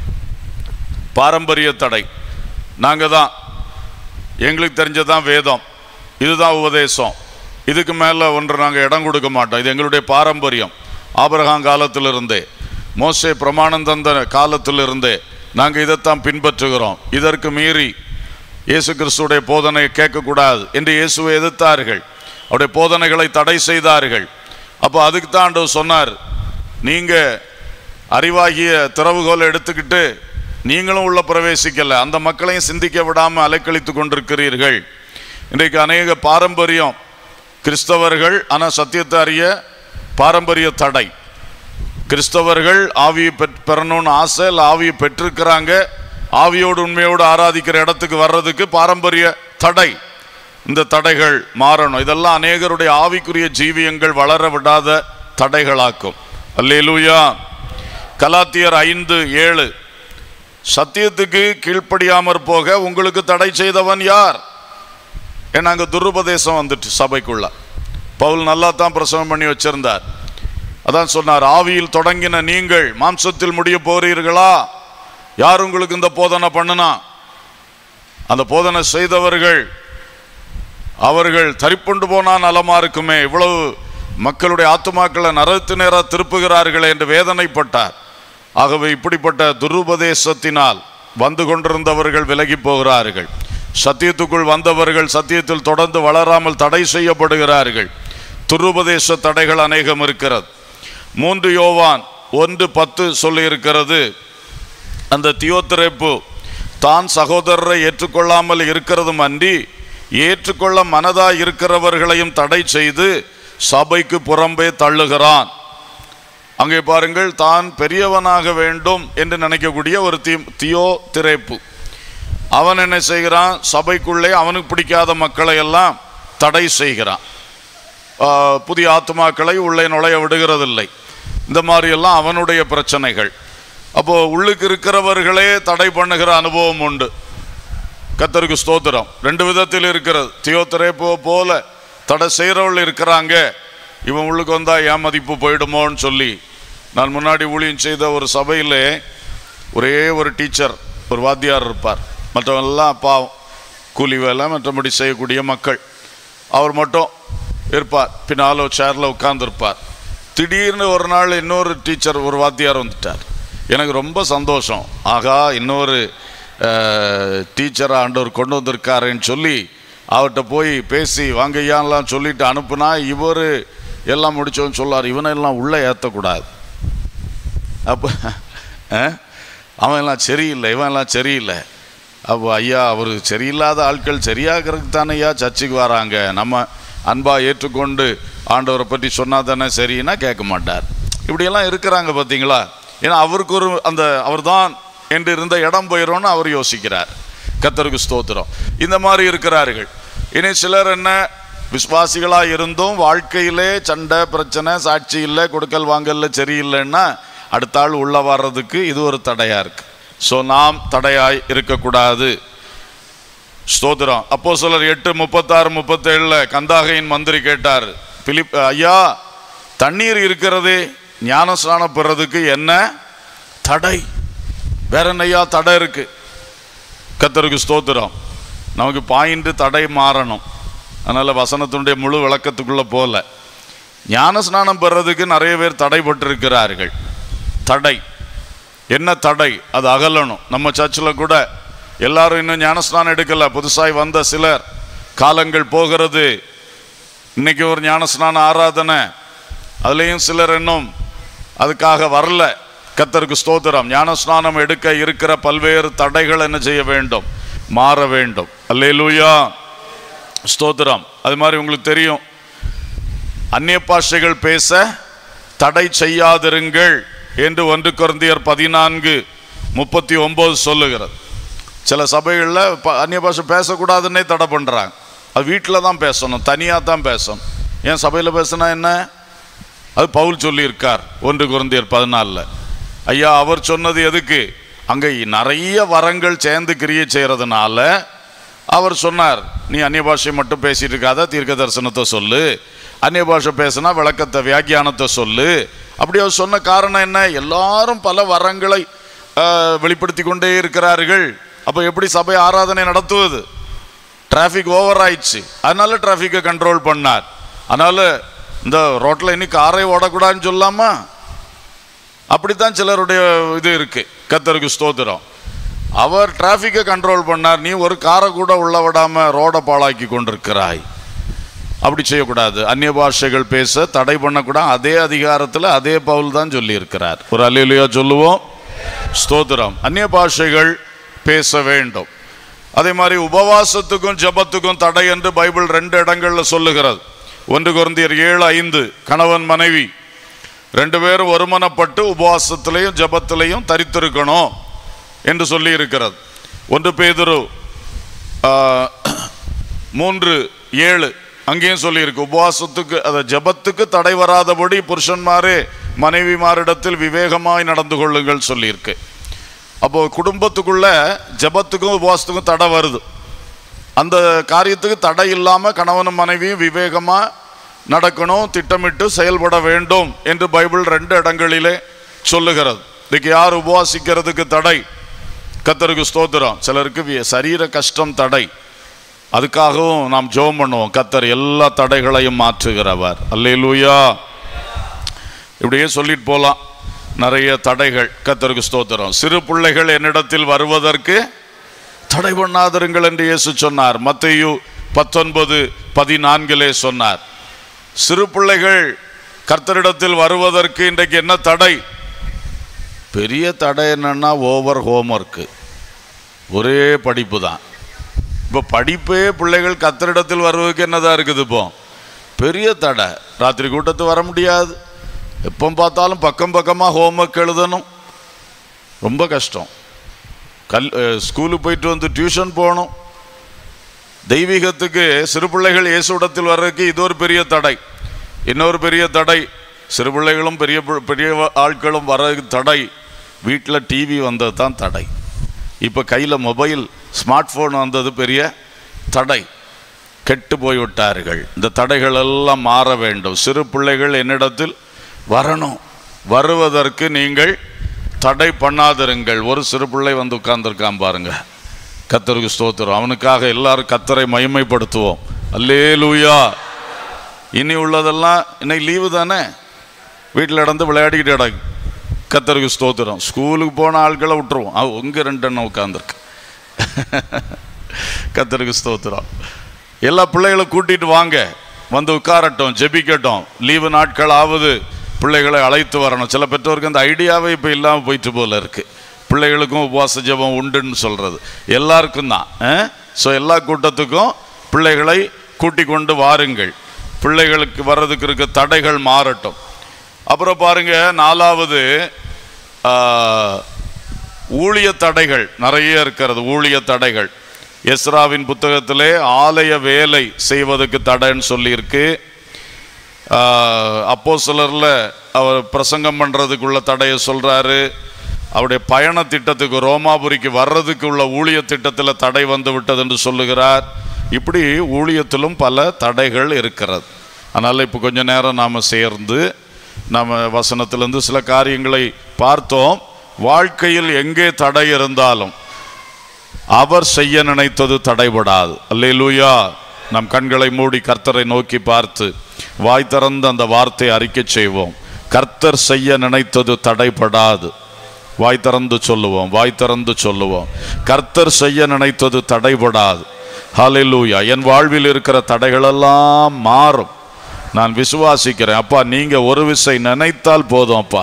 பாரம்பரிய தடை நாங்கள் தான் எங்களுக்கு தெரிஞ்சதான் வேதம் இதுதான் உபதேசம் இதுக்கு மேலே ஒன்று நாங்கள் இடம் கொடுக்க மாட்டோம் இது எங்களுடைய பாரம்பரியம் ஆபிரகாம் காலத்திலிருந்தே மோசே பிரமாணம் தந்த காலத்திலிருந்தே நாங்கள் இதைத்தான் பின்பற்றுகிறோம் இதற்கு மீறி இயேசு கிறிஸ்துடைய போதனை கேட்கக்கூடாது என்று இயேசுவை எதிர்த்தார்கள் அவருடைய போதனைகளை தடை செய்தார்கள் அப்போ அதுக்கு தான் ஆண்டவர் சொன்னார் நீங்கள் அறிவாகிய திறவுகோலை எடுத்துக்கிட்டு நீங்களும் உள்ள பிரவேசிக்கல அந்த மக்களையும் சிந்திக்க விடாம அலைக்கழித்து கொண்டிருக்கிறீர்கள் இன்றைக்கு அநேக பாரம்பரியம் கிறிஸ்தவர்கள் ஆனால் சத்தியத்தை அறிய பாரம்பரிய தடை கிறிஸ்தவர்கள் ஆவியை பெற் பெறணும்னு ஆசை இல்லை ஆவியை பெற்றிருக்கிறாங்க ஆவியோடு உண்மையோடு ஆராதிக்கிற இடத்துக்கு வர்றதுக்கு பாரம்பரிய தடை இந்த தடைகள் மாறணும் இதெல்லாம் அநேகருடைய ஆவிக்குரிய ஜீவியங்கள் வளர விடாத தடைகளாக்கும் அல்லேலூயா கலாத்தியர் ஐந்து ஏழு சத்தியத்துக்கு கீழ்ப்படியாமற் போக உங்களுக்கு தடை செய்தவன் யார் ஏன்னா அங்கே துருபதேசம் வந்துட்டு சபைக்குள்ள பவுல் நல்லா தான் பிரசவம் பண்ணி வச்சிருந்தார் அதான் சொன்னார் ஆவியில் தொடங்கின நீங்கள் மாம்சத்தில் முடிய போறீர்களா யார் உங்களுக்கு இந்த போதனை பண்ணுனா அந்த போதனை செய்தவர்கள் அவர்கள் தரிப்புண்டு போனா நலமா இருக்குமே இவ்வளவு மக்களுடைய ஆத்துமாக்களை நரத்து நேரா திருப்புகிறார்களே என்று வேதனைப்பட்டார் ஆகவே இப்படிப்பட்ட துருபதேசத்தினால் வந்து கொண்டிருந்தவர்கள் விலகி போகிறார்கள் சத்தியத்துக்குள் வந்தவர்கள் சத்தியத்தில் தொடர்ந்து வளராமல் தடை செய்யப்படுகிறார்கள் துருபதேச தடைகள் அநேகம் இருக்கிறது மூன்று யோவான் ஒன்று பத்து சொல்லியிருக்கிறது அந்த தியோத்திரைப்பு தான் சகோதரரை ஏற்றுக்கொள்ளாமல் இருக்கிறதும் அன்றி ஏற்றுக்கொள்ள மனதா இருக்கிறவர்களையும் தடை செய்து சபைக்கு புறம்பே தள்ளுகிறான் அங்கே பாருங்கள் தான் பெரியவனாக வேண்டும் என்று நினைக்கக்கூடிய ஒரு தி தியோ திரைப்பு அவன் என்ன செய்கிறான் சபைக்குள்ளே அவனுக்கு பிடிக்காத மக்களை எல்லாம் தடை செய்கிறான் ஆஹ், புதிய ஆத்மாக்களை உள்ளே நுழைய விடுகிறதில்லை இந்த மாதிரியெல்லாம் அவனுடைய பிரச்சனைகள் அப்போ உள்ளுக்கு இருக்கிறவர்களே தடை பண்ணுகிற அனுபவம் உண்டு கத்தருக்கு ஸ்தோத்திரம் ரெண்டு விதத்தில் இருக்கிறது தியோத்தரே போ போல தடை செய்கிறவள் இருக்கிறாங்க இவன் உள்ளுக்கு வந்தா ஏன் மதிப்பு போயிடுமோன்னு சொல்லி நான் முன்னாடி ஊழியம் செய்த ஒரு சபையில் ஒரே ஒரு டீச்சர் ஒரு வாத்தியார் இருப்பார் மற்றவெல்லாம் பாவம் கூலி வேலை மற்றபடி செய்யக்கூடிய மக்கள் அவர் மட்டும் இருப்பார் பின்னால் சேரில் உட்கார்ந்துருப்பார் திடீர்னு ஒரு நாள் இன்னொரு டீச்சர் ஒரு வாத்தியார் வந்துட்டார் எனக்கு ரொம்ப சந்தோஷம் ஆகா இன்னொரு டீச்சரை ஆண்டவர் கொண்டு வந்திருக்காருன்னு சொல்லி அவர்கிட்ட போய் பேசி வாங்கய்யான்லாம் சொல்லிட்டு அனுப்புனா இவர் எல்லாம் முடிச்சோன்னு சொல்லார் இவனெல்லாம் உள்ளே ஏற்றக்கூடாது அப்போ அவன் எல்லாம் சரியில்லை இவன் எல்லாம் சரியில்லை அப்போ ஐயா அவர் சரியில்லாத ஆட்கள் சரியாகிறதுக்கு தானே ஐயா சர்ச்சுக்கு வராங்க நம்ம அன்பாக ஏற்றுக்கொண்டு ஆண்டவரை பற்றி சொன்னால் தானே சரின்னா கேட்க மாட்டார் இப்படியெல்லாம் இருக்கிறாங்க பார்த்தீங்களா ஏன்னா அவருக்கு ஒரு அந்த அவர்தான் என்று இருந்த இடம் போயிடும்னு அவர் யோசிக்கிறார் கத்தருக்கு ஸ்தோத்திரம் இந்த மாதிரி இருக்கிறார்கள் இனி சிலர் என்ன விசுவாசிகளாக இருந்தும் வாழ்க்கையிலே சண்டை பிரச்சனை சாட்சி இல்லை கொடுக்கல் வாங்கல்ல சரியில்லைன்னா அடுத்த ஆள் உள்ள வர்றதுக்கு இது ஒரு தடையா இருக்கு ஸோ நாம் தடையாய் இருக்கக்கூடாது ஸ்தோத்திரம் அப்போ சிலர் எட்டு முப்பத்தாறு முப்பத்தேழுல கந்தாகையின் மந்திரி கேட்டார் பிலிப் ஐயா தண்ணீர் இருக்கிறதே ஞானஸ்நானம் பெறதுக்கு என்ன தடை வேற என்னையா தடை இருக்கு கத்தருக்கு ஸ்தோத்திரம் நமக்கு பாயிண்ட் தடை மாறணும் அதனால வசனத்தினுடைய முழு விளக்கத்துக்குள்ள போல ஞானஸ்நானம் பெறதுக்கு நிறைய பேர் தடைப்பட்டு இருக்கிறார்கள் தடை என்ன தடை அது அகலணும் நம்ம சர்ச்சில் கூட எல்லாரும் இன்னும் ஞானஸ்நானம் எடுக்கல புதுசாய் வந்த சிலர் காலங்கள் போகிறது இன்னைக்கு ஒரு ஞானஸ்நான ஆராதனை அதுலேயும் சிலர் இன்னும் அதுக்காக வரல கத்தருக்கு ஸ்தோத்திரம் ஞானஸ்நானம் எடுக்க இருக்கிற பல்வேறு தடைகள் என்ன செய்ய வேண்டும் மாற வேண்டும் அல்லேலூயா ஸ்தோத்திரம் அது மாதிரி உங்களுக்கு தெரியும் அந்நிய பாஷைகள் பேச தடை செய்யாதிருங்கள் என்று ஒன்று குருந்தியர் பதினான்கு முப்பத்தி ஒன்பது சொல்லுகிறது சில சபைகளில் ப- அந்நிய பாஷை பேசக்கூடாதுன்னே தடை பண்ணுறாங்க அது வீட்டில் தான் பேசணும் தனியாக தான் பேசணும் ஏன் சபையில் பேசுனா என்ன அது பவுல் சொல்லியிருக்கார் ஒன்று குருந்தியர் பதினாலில் ஐயா அவர் சொன்னது எதுக்கு அங்கே நிறைய வரங்கள் சேர்ந்து கிரியை செய்கிறதுனால அவர் சொன்னார் நீ அந்நிய பாஷை மட்டும் பேசிட்டு இருக்காத தீர்க்க தரிசனத்தை சொல்லு அந்நிய பாஷை பேசினா விளக்கத்தை வியாக்கியானத்தை சொல்லு அப்படி அவர் சொன்ன காரணம் என்ன எல்லாரும் பல வரங்களை ஆஹ், வெளிப்படுத்தி கொண்டே இருக்கிறார்கள் அப்போ எப்படி சபை ஆராதனை நடத்துவது டிராஃபிக் ஓவர் ஆயிடுச்சு அதனால டிராஃபிக்கை கண்ட்ரோல் பண்ணார் அதனால இந்த ரோட்டில் இனி காரை ஓடக்கூடாதுன்னு சொல்லாமா அப்படித்தான் சிலருடைய இது இருக்கு கத்தருக்கு ஸ்தோத்திரம் அவர் டிராஃபிக்கை கண்ட்ரோல் பண்ணார் நீ ஒரு காரை கூட உள்ள விடாம ரோட பாழாக்கி கொண்டிருக்கிறாய் அப்படி செய்யக்கூடாது அந்நிய பாஷைகள் பேச தடை பண்ணக்கூடாது அதே அதிகாரத்தில் அதே பவுல் தான் சொல்லியிருக்கிறார் ஒரு அல்லையிலையா சொல்லுவோம் ஸ்தோத்திரம் அந்நிய பாஷைகள் பேச வேண்டும் அதே மாதிரி உபவாசத்துக்கும் ஜெபத்துக்கும் தடை என்று பைபிள் ரெண்டு இடங்கள்ல சொல்லுகிறது ஒன்று குருந்தியர் ஏழு ஐந்து கணவன் மனைவி ரெண்டு பேரும் ஒருமனப்பட்டு உபவாசத்திலையும் ஜெபத்திலையும் தரித்திருக்கணும் என்று சொல்லி இருக்கிறது ஒன்று பேதுரு ஆ, மூன்று ஏழு அங்கேயும் சொல்லியிருக்கு உபவாசத்துக்கு அதை ஜெபத்துக்கு தடை வராதபடி புருஷன்மாரே மனைவிமாரிடத்தில் விவேகமாய் நடந்து கொள்ளுங்கள் சொல்லியிருக்கு அப்போ குடும்பத்துக்குள்ள ஜெபத்துக்கும் உபவாசத்துக்கும் தடை வருது அந்த காரியத்துக்கு தடை இல்லாமல் கணவனும் மனைவியும் விவேகமா நடக்கணும் திட்டமிட்டு செயல்பட வேண்டும் என்று பைபிள் ரெண்டு இடங்களிலே சொல்லுகிறது இதுக்கு யார் உபவாசிக்கிறதுக்கு தடை கத்தருக்கு ஸ்தோத்திரம் சிலருக்கு வி- சரீர கஷ்டம் தடை அதுக்காகவும் நாம் ஜெபம் பண்ணுவோம் கத்தர் எல்லா தடைகளையும் மாற்றுகிறவர் அல்லேலூயா இப்படியே சொல்லிட்டு போலாம் நிறைய தடைகள் கத்தருக்கு ஸ்தோத்திரம் சிறு பிள்ளைகள் என்னிடத்தில் வருவதற்கு தடை பண்ணாதிருங்கள் என்று இயேசு சொன்னார் மத்தேயு பத்தொன்பது பதினான்கிலே சொன்னார் சிறு பிள்ளைகள் கர்த்தரிடத்தில் வருவதற்கு இன்றைக்கு என்ன தடை பெரிய தடை என்னன்னா ஓவர் ஹோம்ஒர்க்கு ஒரே படிப்பு தான் இப்போ படிப்பே பிள்ளைகள் கத்தரிடத்தில் வருவதற்கு என்னதான் இருக்குது இப்போ பெரிய தடை ராத்திரி கூட்டத்து வர முடியாது எப்போ பார்த்தாலும் பக்கம் பக்கமாக ஹோம்ஒர்க் எழுதணும் ரொம்ப கஷ்டம் கல் அஹ், ஸ்கூலுக்கு போயிட்டு வந்து டியூஷன் போகணும் தெய்வீகத்துக்கு சிறு பிள்ளைகள் இயேசுடத்தில் வர்றதுக்கு இது ஒரு பெரிய தடை இன்னொரு பெரிய தடை சிறு பிள்ளைகளும் பெரிய பி- பெரிய ஆட்களும் வர்றதுக்கு தடை வீட்டில் டிவி வந்தது தான் தடை இப்போ கையில் மொபைல் ஸ்மார்ட் ஃபோன் வந்தது பெரிய தடை கெட்டு போய் விட்டார்கள் இந்த தடைகள் எல்லாம் மாற வேண்டும் சிறு பிள்ளைகள் என்னிடத்தில் வரணும் வருவதற்கு நீங்கள் தடை பண்ணாதிருங்கள் ஒரு சிறு பிள்ளை வந்து உட்கார்ந்துருக்கான் பாருங்க கத்தருக்கு ஸ்தோத்திரம் அவனுக்காக எல்லாரும் கத்தரை மகிமைப்படுத்துவோம் அல்லேலூயா இனி உள்ளதெல்லாம் இன்னைக்கு லீவு தானே வீட்டில் இடந்து விளையாடிக்கிட்டு கிடக்கு கத்தருக்கு ஸ்தோத்திரம் ஸ்கூலுக்கு போன ஆட்களை விட்டுருவோம் அவ உங்க ரெண்டு எண்ணம் உட்காந்துருக்கு கத்தருக்கு ஸ்தோத்திரம் எல்லா பிள்ளைகளை கூட்டிட்டு வாங்க வந்து உட்காரட்டும் ஜெபிக்கட்டும் லீவு நாட்கள் ஆகுது பிள்ளைகளை அழைத்து வரணும் சில பெற்றோருக்கு அந்த ஐடியாவே இப்போ இல்லாமல் போயிட்டு போல இருக்கு பிள்ளைகளுக்கும் உபவாச ஜெபம் உண்டுன்னு சொல்றது எல்லாருக்கும் தான் ஸோ எல்லா கூட்டத்துக்கும் பிள்ளைகளை கூட்டிக் கொண்டு வாருங்கள் பிள்ளைகளுக்கு வர்றதுக்கு இருக்க தடைகள் மாறட்டும் அப்புறம் பாருங்க நாலாவது ஆ, ஊழிய தடைகள் நிறைய இருக்கிறது ஊழிய தடைகள் எஸ்ராவின் புத்தகத்திலே ஆலய வேலை செய்வதற்கு தடைன்னு சொல்லியிருக்கு அப்போ சிலரில் அவர் பிரசங்கம் பண்ணுறதுக்குள்ள தடையை சொல்கிறாரு அவருடைய பயண திட்டத்துக்கு ரோமாபுரிக்கு வர்றதுக்கு உள்ள ஊழிய திட்டத்தில் தடை வந்து விட்டது என்று சொல்லுகிறார் இப்படி ஊழியத்திலும் பல தடைகள் இருக்கிறது அதனால் இப்போ கொஞ்ச நேரம் நாம் சேர்ந்து நம்ம வசனத்திலிருந்து சில காரியங்களை பார்த்தோம் வாழ்க்கையில் எங்கே தடை இருந்தாலும் அவர் செய்ய நினைத்தது தடைபடாது அல்லேலூயா நம் கண்களை மூடி கர்த்தரை நோக்கி பார்த்து வாய் திறந்து அந்த வார்த்தை அறிக்கை செய்வோம் கர்த்தர் செய்ய நினைத்தது தடைபடாது வாய் திறந்து சொல்லுவோம் வாய் திறந்து சொல்லுவோம் கர்த்தர் செய்ய நினைத்தது தடைபடாது ஹalleluya என் வாழ்வில் இருக்கிற தடைகளெல்லாம் மாறும் நான் விசுவாசிக்கிறேன் அப்பா நீங்க ஒரு விசை நினைத்தால் போதும் அப்பா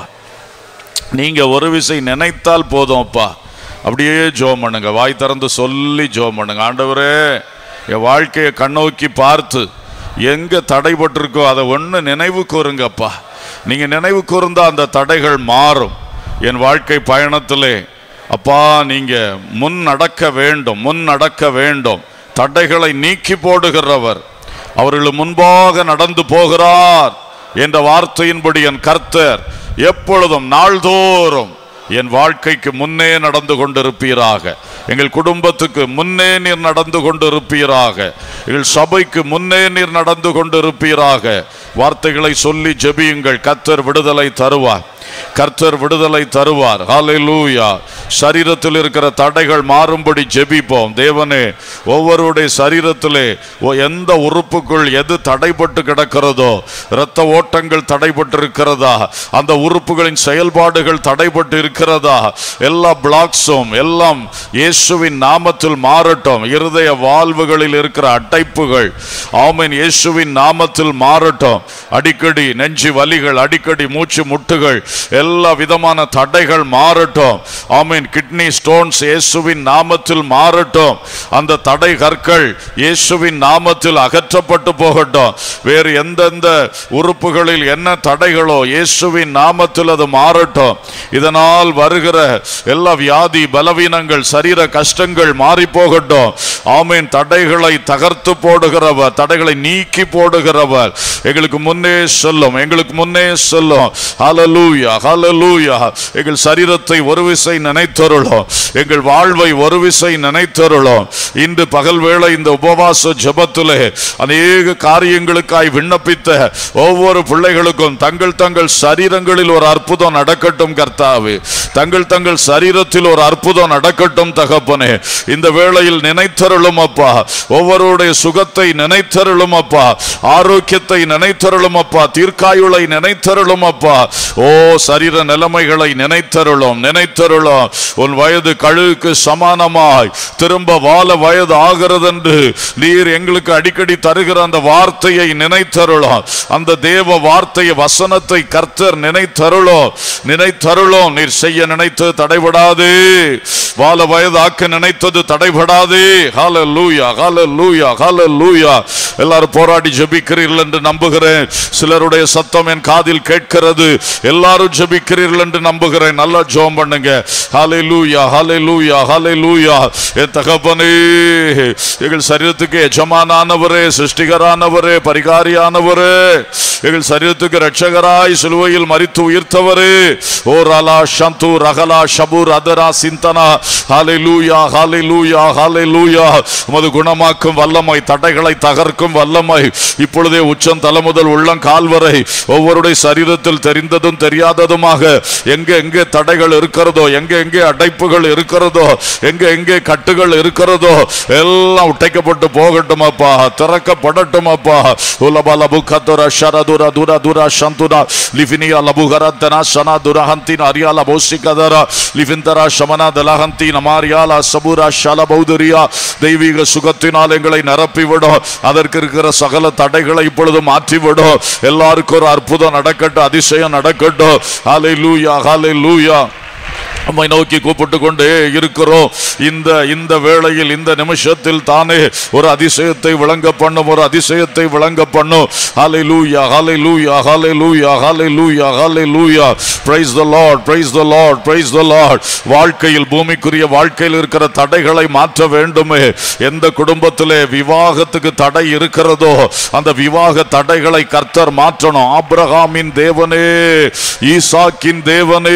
நீங்க ஒரு விசை நினைத்தால் போதும் அப்பா அப்படியே ஜோம் பண்ணுங்க வாய் திறந்து சொல்லி ஜோம் பண்ணுங்க ஆண்டவரே என் வாழ்க்கையை கண்ணோக்கி பார்த்து எங்க தடைபட்டிருக்கோ அதை ஒன்று நினைவு கூறுங்கப்பா நீங்க நினைவு கூர்ந்தா அந்த தடைகள் மாறும் என் வாழ்க்கை பயணத்திலே அப்பா நீங்க முன் நடக்க வேண்டும் முன் நடக்க வேண்டும் தடைகளை நீக்கி போடுகிறவர் அவர்கள் முன்பாக நடந்து போகிறார் என்ற வார்த்தையின்படி என் கர்த்தர் எப்பொழுதும் நாள்தோறும் என் வாழ்க்கைக்கு முன்னே நடந்து கொண்டிருப்பீராக எங்கள் குடும்பத்துக்கு முன்னே நீர் நடந்து கொண்டிருப்பீராக எங்கள் சபைக்கு முன்னே நீர் நடந்து கொண்டிருப்பீராக வார்த்தைகளை சொல்லி ஜெபியுங்கள் கர்த்தர் விடுதலை தருவார் கர்த்தர் விடுதலை தருவார் ஹalleluya சரீரத்தில் இருக்கிற தடைகள் மாறும்படி ஜெபிப்போம் தேவனே ஒவ்வொருடைய சரீரத்திலே ஒ- எந்த உறுப்புக்குள் எது தடைப்பட்டு கிடக்கிறதோ இரத்த ஓட்டங்கள் தடைப்பட்டு இருக்கிறதா அந்த உறுப்புகளின் செயல்பாடுகள் தடைப்பட்டு இருக்கிறதா எல்லா பிளாக்ஸும் எல்லாம் இயேசுவின் நாமத்தில் மாறட்டும் இருதய வாழ்வுகளில் இருக்கிற அடைப்புகள் ஆமென் இயேசுவின் நாமத்தில் மாறட்டும் அடிக்கடி நெஞ்சு வலிகள் அடிக்கடி மூச்சு முட்டுகள் எல்லா விதமான தடைகள் மாறட்டும் ஆமீன் கிட்னி ஸ்டோன்ஸ் இயேசுவின் நாமத்தில் மாறட்டும் அந்த தடை கற்கள் இயேசுவின் நாமத்தில் அகற்றப்பட்டு போகட்டும் வேறு எந்தெந்த உறுப்புகளில் என்ன தடைகளோ இயேசுவின் நாமத்தில் அது மாறட்டும் இதனால் வருகிற எல்லா வியாதி பலவீனங்கள் சரீர கஷ்டங்கள் மாறி போகட்டும் ஆமீன் தடைகளை தகர்த்து போடுகிறவர் தடைகளை நீக்கி போடுகிறவர் எங்களுக்கு முன்னே சொல்லும் எங்களுக்கு முன்னே சொல்லும் ஹalleluya ஹalleluya எங்கள் சரீரத்தை ஒரு விசை நினைத்தருளும் எங்கள் வாழ்வை ஒரு விசை நினைத்தருளும் இன்று பகல் வேளை இந்த உபவாச ஜெபத்திலே அநேக காரியங்களுக்காய் விண்ணப்பித்த ஒவ்வொரு பிள்ளைகளுக்கும் தங்கள் தங்கள் சரீரங்களில் ஒரு அற்புதம் நடக்கட்டும் கர்த்தாவே தங்கள் தங்கள் சரீரத்தில் ஒரு அற்புதம் நடக்கட்டும் தகப்பனே இந்த வேளையில் நினைத்தருளும் அப்பா ஒவ்வொருடைய சுகத்தை நினைத்தருளும் அப்பா ஆரோக்கியத்தை நினைத்தருளும் அப்பா தீர்க்காயுளை நினைத்தருளும் அப்பா ஓ சரீர நிலைமைகளை நினைத்தருளும் நினைத்தருளும் உன் வயது கழுவுக்கு சமானமாய் திரும்ப வாழ வயது ஆகிறது என்று நீர் எங்களுக்கு அடிக்கடி தருகிற அந்த வார்த்தையை நினைத்தருளும் அந்த தேவ வார்த்தையை வசனத்தை கர்த்தர் நினைத்தருளும் நினைத்தருளும் நீர் செய்ய நினைத்தது தடைபடாது வாழ வயதாக்க நினைத்தது தடைபடாது ஹalleluya ஹalleluya ஹalleluya எல்லாரும் போராடி ஜெபிக்கிறீர்கள் என்று நம்புகிறேன் சிலருடைய சத்தம் என் காதில் கேட்கிறது எல்லாரும் ஜெபிக்கிறீர்கள் என்று நம்புகிறேன் நல்லா ஜெபம் பண்ணுங்க ஹalleluya ஹalleluya ஹalleluya என் தகப்பனே எங்கள் சரீரத்துக்கு எஜமானானவரே சிருஷ்டிகரானவரே பரிகாரியானவரே எங்கள் சரீரத்துக்கு இரட்சகராய் சிலுவையில் மரித்து உயிர்த்தவரே ஓ ரலா சந்து ரகலா ஷபூர் அதரா சிந்தனா ஹalleluya ஹalleluya ஹalleluya உமது குணமாக்கும் வல்லமை தடைகளை தகர்க்கும் வல்லமை இப்பொழுதே உச்சம் தலை முதல் உள்ளம் கால் வரை ஒவ்வொருடைய சரீரத்தில் தெரிந்ததும் தெரியாத தடைபடாததுமாக எங்க எங்கே தடைகள் இருக்கிறதோ எங்க எங்கே அடைப்புகள் இருக்கிறதோ எங்க எங்கே கட்டுகள் இருக்கிறதோ எல்லாம் உடைக்கப்பட்டு போகட்டும் அப்பா திறக்கப்படட்டும் அப்பா உலப லபுகத்துர ஷரதுர துர துர சந்துர லிஃபினியா லபுகரத்தன சனா துரஹந்தின் அரியால பௌசிகதர லிஃபிந்தரா சமனா தலஹந்தி நமாரியால சபுரா ஷல பௌதரியா தெய்வீக சுகத்தினால் எங்களை நிரப்பிவிடும் அதற்கு இருக்கிற சகல தடைகளை இப்பொழுது மாற்றிவிடும் எல்லாருக்கும் ஒரு அற்புதம் நடக்கட்டும் அதிசயம் நடக்கட்டும் ஹாலே லூயா ஹாலே லூயா நம்மை நோக்கி கூப்பிட்டு கொண்டே இருக்கிறோம் இந்த இந்த வேளையில் இந்த நிமிஷத்தில் தானே ஒரு அதிசயத்தை விளங்க பண்ணும் ஒரு அதிசயத்தை விளங்க பண்ணும் ஹாலே hallelujah hallelujah hallelujah hallelujah hallelujah praise the lord praise the lord praise the lord வாழ்க்கையில் பூமிக்குரிய வாழ்க்கையில் இருக்கிற தடைகளை மாற்ற வேண்டுமே எந்த குடும்பத்திலே விவாகத்துக்கு தடை இருக்கிறதோ அந்த விவாக தடைகளை கர்த்தர் மாற்றணும் ஆபிரகாமின் தேவனே ஈசாக்கின் தேவனே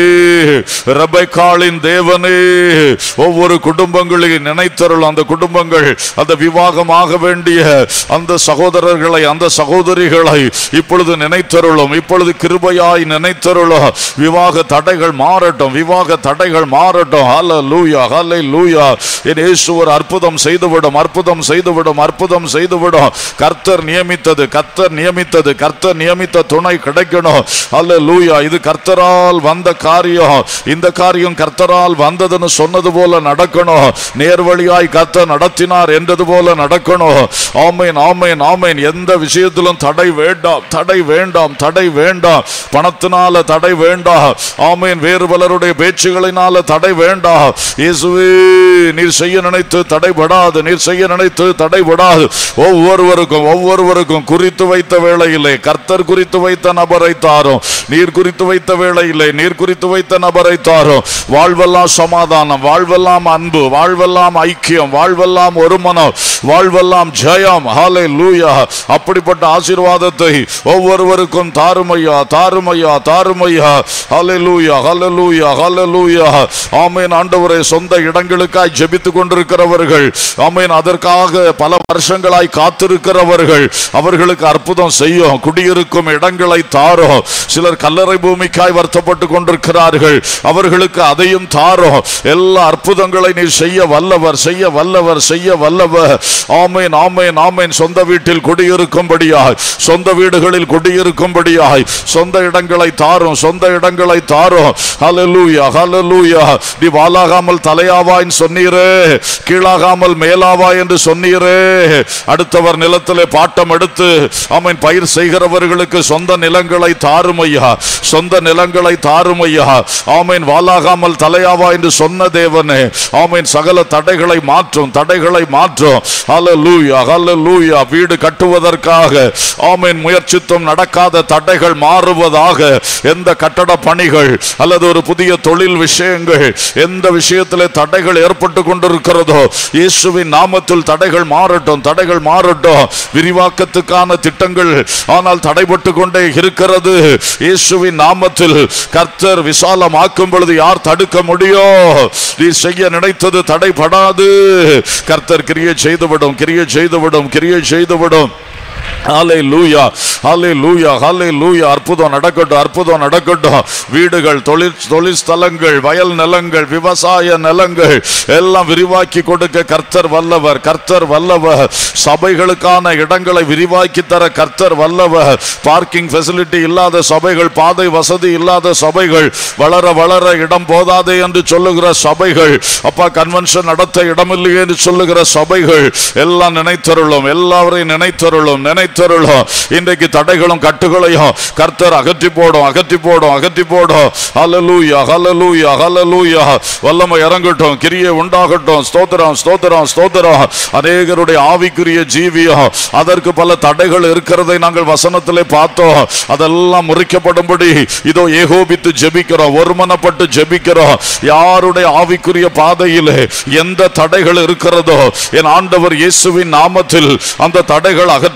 ரபைக்காளின் தேவனே ஒவ்வொரு குடும்பங்களையும் நினைத்தருள் அந்த குடும்பங்கள் அந்த விவாகமாக வேண்டிய அந்த சகோதரர்களை அந்த சகோதரிகளை இப்பொழுது நினைத்தருளும் இப்பொழுது கிருபையாய் நினைத்தருளும் விவாக தடைகள் மாறட்டும் விவாக தடைகள் மாறட்டும் ஹல்ல லூயா ஹல்லை லூயா என் இயேசு ஒரு அற்புதம் செய்துவிடும் அற்புதம் செய்துவிடும் அற்புதம் செய்துவிடும் கர்த்தர் நியமித்தது கர்த்தர் நியமித்தது கர்த்தர் நியமித்த துணை கிடைக்கணும் அல்ல லூயா இது கர்த்தரால் வந்த காரியம் இந்த காரியம் கர்த்தரால் வந்ததுன்னு சொன்னது போல நடக்கணும் நேர்வழியாய் கர்த்தர் நடத்தினார் என்றது போல நடக்கணும் ஆமேன் ஆமேன் ஆமேன் எந்த விஷயத்திலும் தடை வேண்டாம் தடை வேண்டாம் தடை வேண்டாம் பணத்தினால தடை வேண்டாம் ஆமேன் வேறு பலருடைய பேச்சுகளினால தடை வேண்டாம் இயேசுவே நீர் செய்ய நினைத்து தடைபடாது நீர் செய்ய நினைத்து தடைபடாது ஒவ்வொருவருக்கும் ஒவ்வொருவருக்கும் குறித்து வைத்த வேளையிலே கர்த்தர் குறித்து வைத்த நபரை தாரும் நீர் குறித்து வைத்த வேளையிலே நீர் குறித்து வைத்த நபரை தாரும் வாழ்வெல்லாம் சமாதானம் வாழ்வெல்லாம் அன்பு வாழ்வெல்லாம் ஐக்கியம் வாழ்வெல்லாம் ஒருமனம் வாழ்வெல்லாம் ஜெயம் ஹாலே லூயா அப்படிப்பட்ட ஆசீர்வாதத்தை ஒவ்வொருவருக்கும் தாருமையா தாருமையா தாருமையா ஹாலே லூயா ஹாலே லூயா ஹாலே லூயா ஆமேன் ஆண்டவரை சொந்த இடங்களுக்காய் ஜெபித்துக் கொண்டிருக்கிறவர்கள் ஆமேன் அதற்காக பல வருஷங்களாய் காத்திருக்கிறவர்கள் அவர்களுக்கு அற்புதம் செய்யும் குடியிருக்கும் இடங்களை தாரும் சிலர் கல்லறை பூமிக்காய் வருத்தப்பட்டு கொண்டிருக்கிறார்கள் அவர்களுக்கு அதையும் தாரும் எல்லா அற்புதங்களை நீ செய்ய வல்லவர் செய்ய வல்லவர் செய்ய வல்லவர் ஆமேன் ஆமேன் ஆமேன் சொந்த வீட்டில் குடியிருக்கும்படியாய் சொந்த வீடுகளில் குடியிருக்கும்படியாய் சொந்த இடங்களை தாரும் சொந்த இடங்களை தாரும் ஹalleluya ஹalleluya நீ வாலாகாமல் தலையாவாய் சொன்னீரே கீழாகாமல் மேலாவா என்று சொன்னீரே அடுத்தவர் நிலத்திலே பாட்டம் எடுத்து ஆமேன் பயிர் செய்கிறவர்களுக்கு சொந்த நிலங்களை தாருமையா சொந்த நிலங்களை தாருமையா ஆமேன் வாலாகாமல் தலையாவா என்று சொன்ன தேவனே ஆமேன் சகல தடைகளை மாற்றும் தடைகளை மாற்றும் ஹalleluya ஹalleluya வீடு கட்டுவதற்காக ஆமேன் முயற்சித்தும் நடக்காத தடைகள் மாறுவதாக எந்த கட்டட பணிகள் அல்லது ஒரு புதிய தொழில் விஷயங்கள் எந்த விஷயத்திலே தடைகள் ஏற்பட்டு கொண்டிருக்கிறதோ இயேசுவின் நாமத்தில் தடைகள் மாறட்டும் தடைகள் மாறட்டும் விரிவாக்கத்துக்கான திட்டங்கள் ஆனால் தடைபட்டு கொண்டே இருக்கிறது இயேசுவின் நாமத்தில் கர்த்தர் விசாலமாக்கும் பொழுது யார் தடுக்க முடியும் நீ செய்ய நினைத்தது தடைபடாது கர்த்தர் கிரியை செய்துவிடும் கிரியை செய்துவிடும் கிரியை செய்துவிடும் ஹாலே லூயா ஹாலே லூயா ஹாலே லூயா அற்புதம் நடக்கட்டும் அற்புதம் நடக்கட்டும் வீடுகள் தொழில் தொழில் ஸ்தலங்கள் வயல் நிலங்கள் விவசாய நிலங்கள் எல்லாம் விரிவாக்கி கொடுக்க கர்த்தர் வல்லவர் கர்த்தர் வல்லவர் சபைகளுக்கான இடங்களை விரிவாக்கி தர கர்த்தர் வல்லவர் பார்க்கிங் ஃபெசிலிட்டி இல்லாத சபைகள் பாதை வசதி இல்லாத சபைகள் வளர வளர இடம் போதாதே என்று சொல்லுகிற சபைகள் அப்பா கன்வென்ஷன் நடத்த இடமில்லையே என்று சொல்லுகிற சபைகள் எல்லாம் நினைத்தருளும் எல்லாவரையும் நினைத்தருளும் நினைத்தருளும் இன்றைக்கு தடைகளும் கட்டுகளையும் கர்த்தர் அகற்றி போடும் அகற்றி போடும் அகற்றி போடும் ஹalleluya ஹalleluya ஹalleluya வல்லமை இறங்கட்டும் கிரியை உண்டாகட்டும் ஸ்தோத்திரம் ஸ்தோத்திரம் ஸ்தோத்திரம் அநேகருடைய ஆவிக்குரிய ஜீவியம் அதற்கு பல தடைகள் இருக்கிறதை நாங்கள் வசனத்திலே பார்த்தோம் அதெல்லாம் முறிக்கப்படும்படி இதோ ஏகோபித்து ஜெபிக்கிறோம் ஒருமனப்பட்டு ஜெபிக்கிறோம் யாருடைய ஆவிக்குரிய பாதையிலே எந்த தடைகள் இருக்கிறதோ என் ஆண்டவர் இயேசுவின் நாமத்தில் அந்த தடைகள் அகற்றப்படுவதாக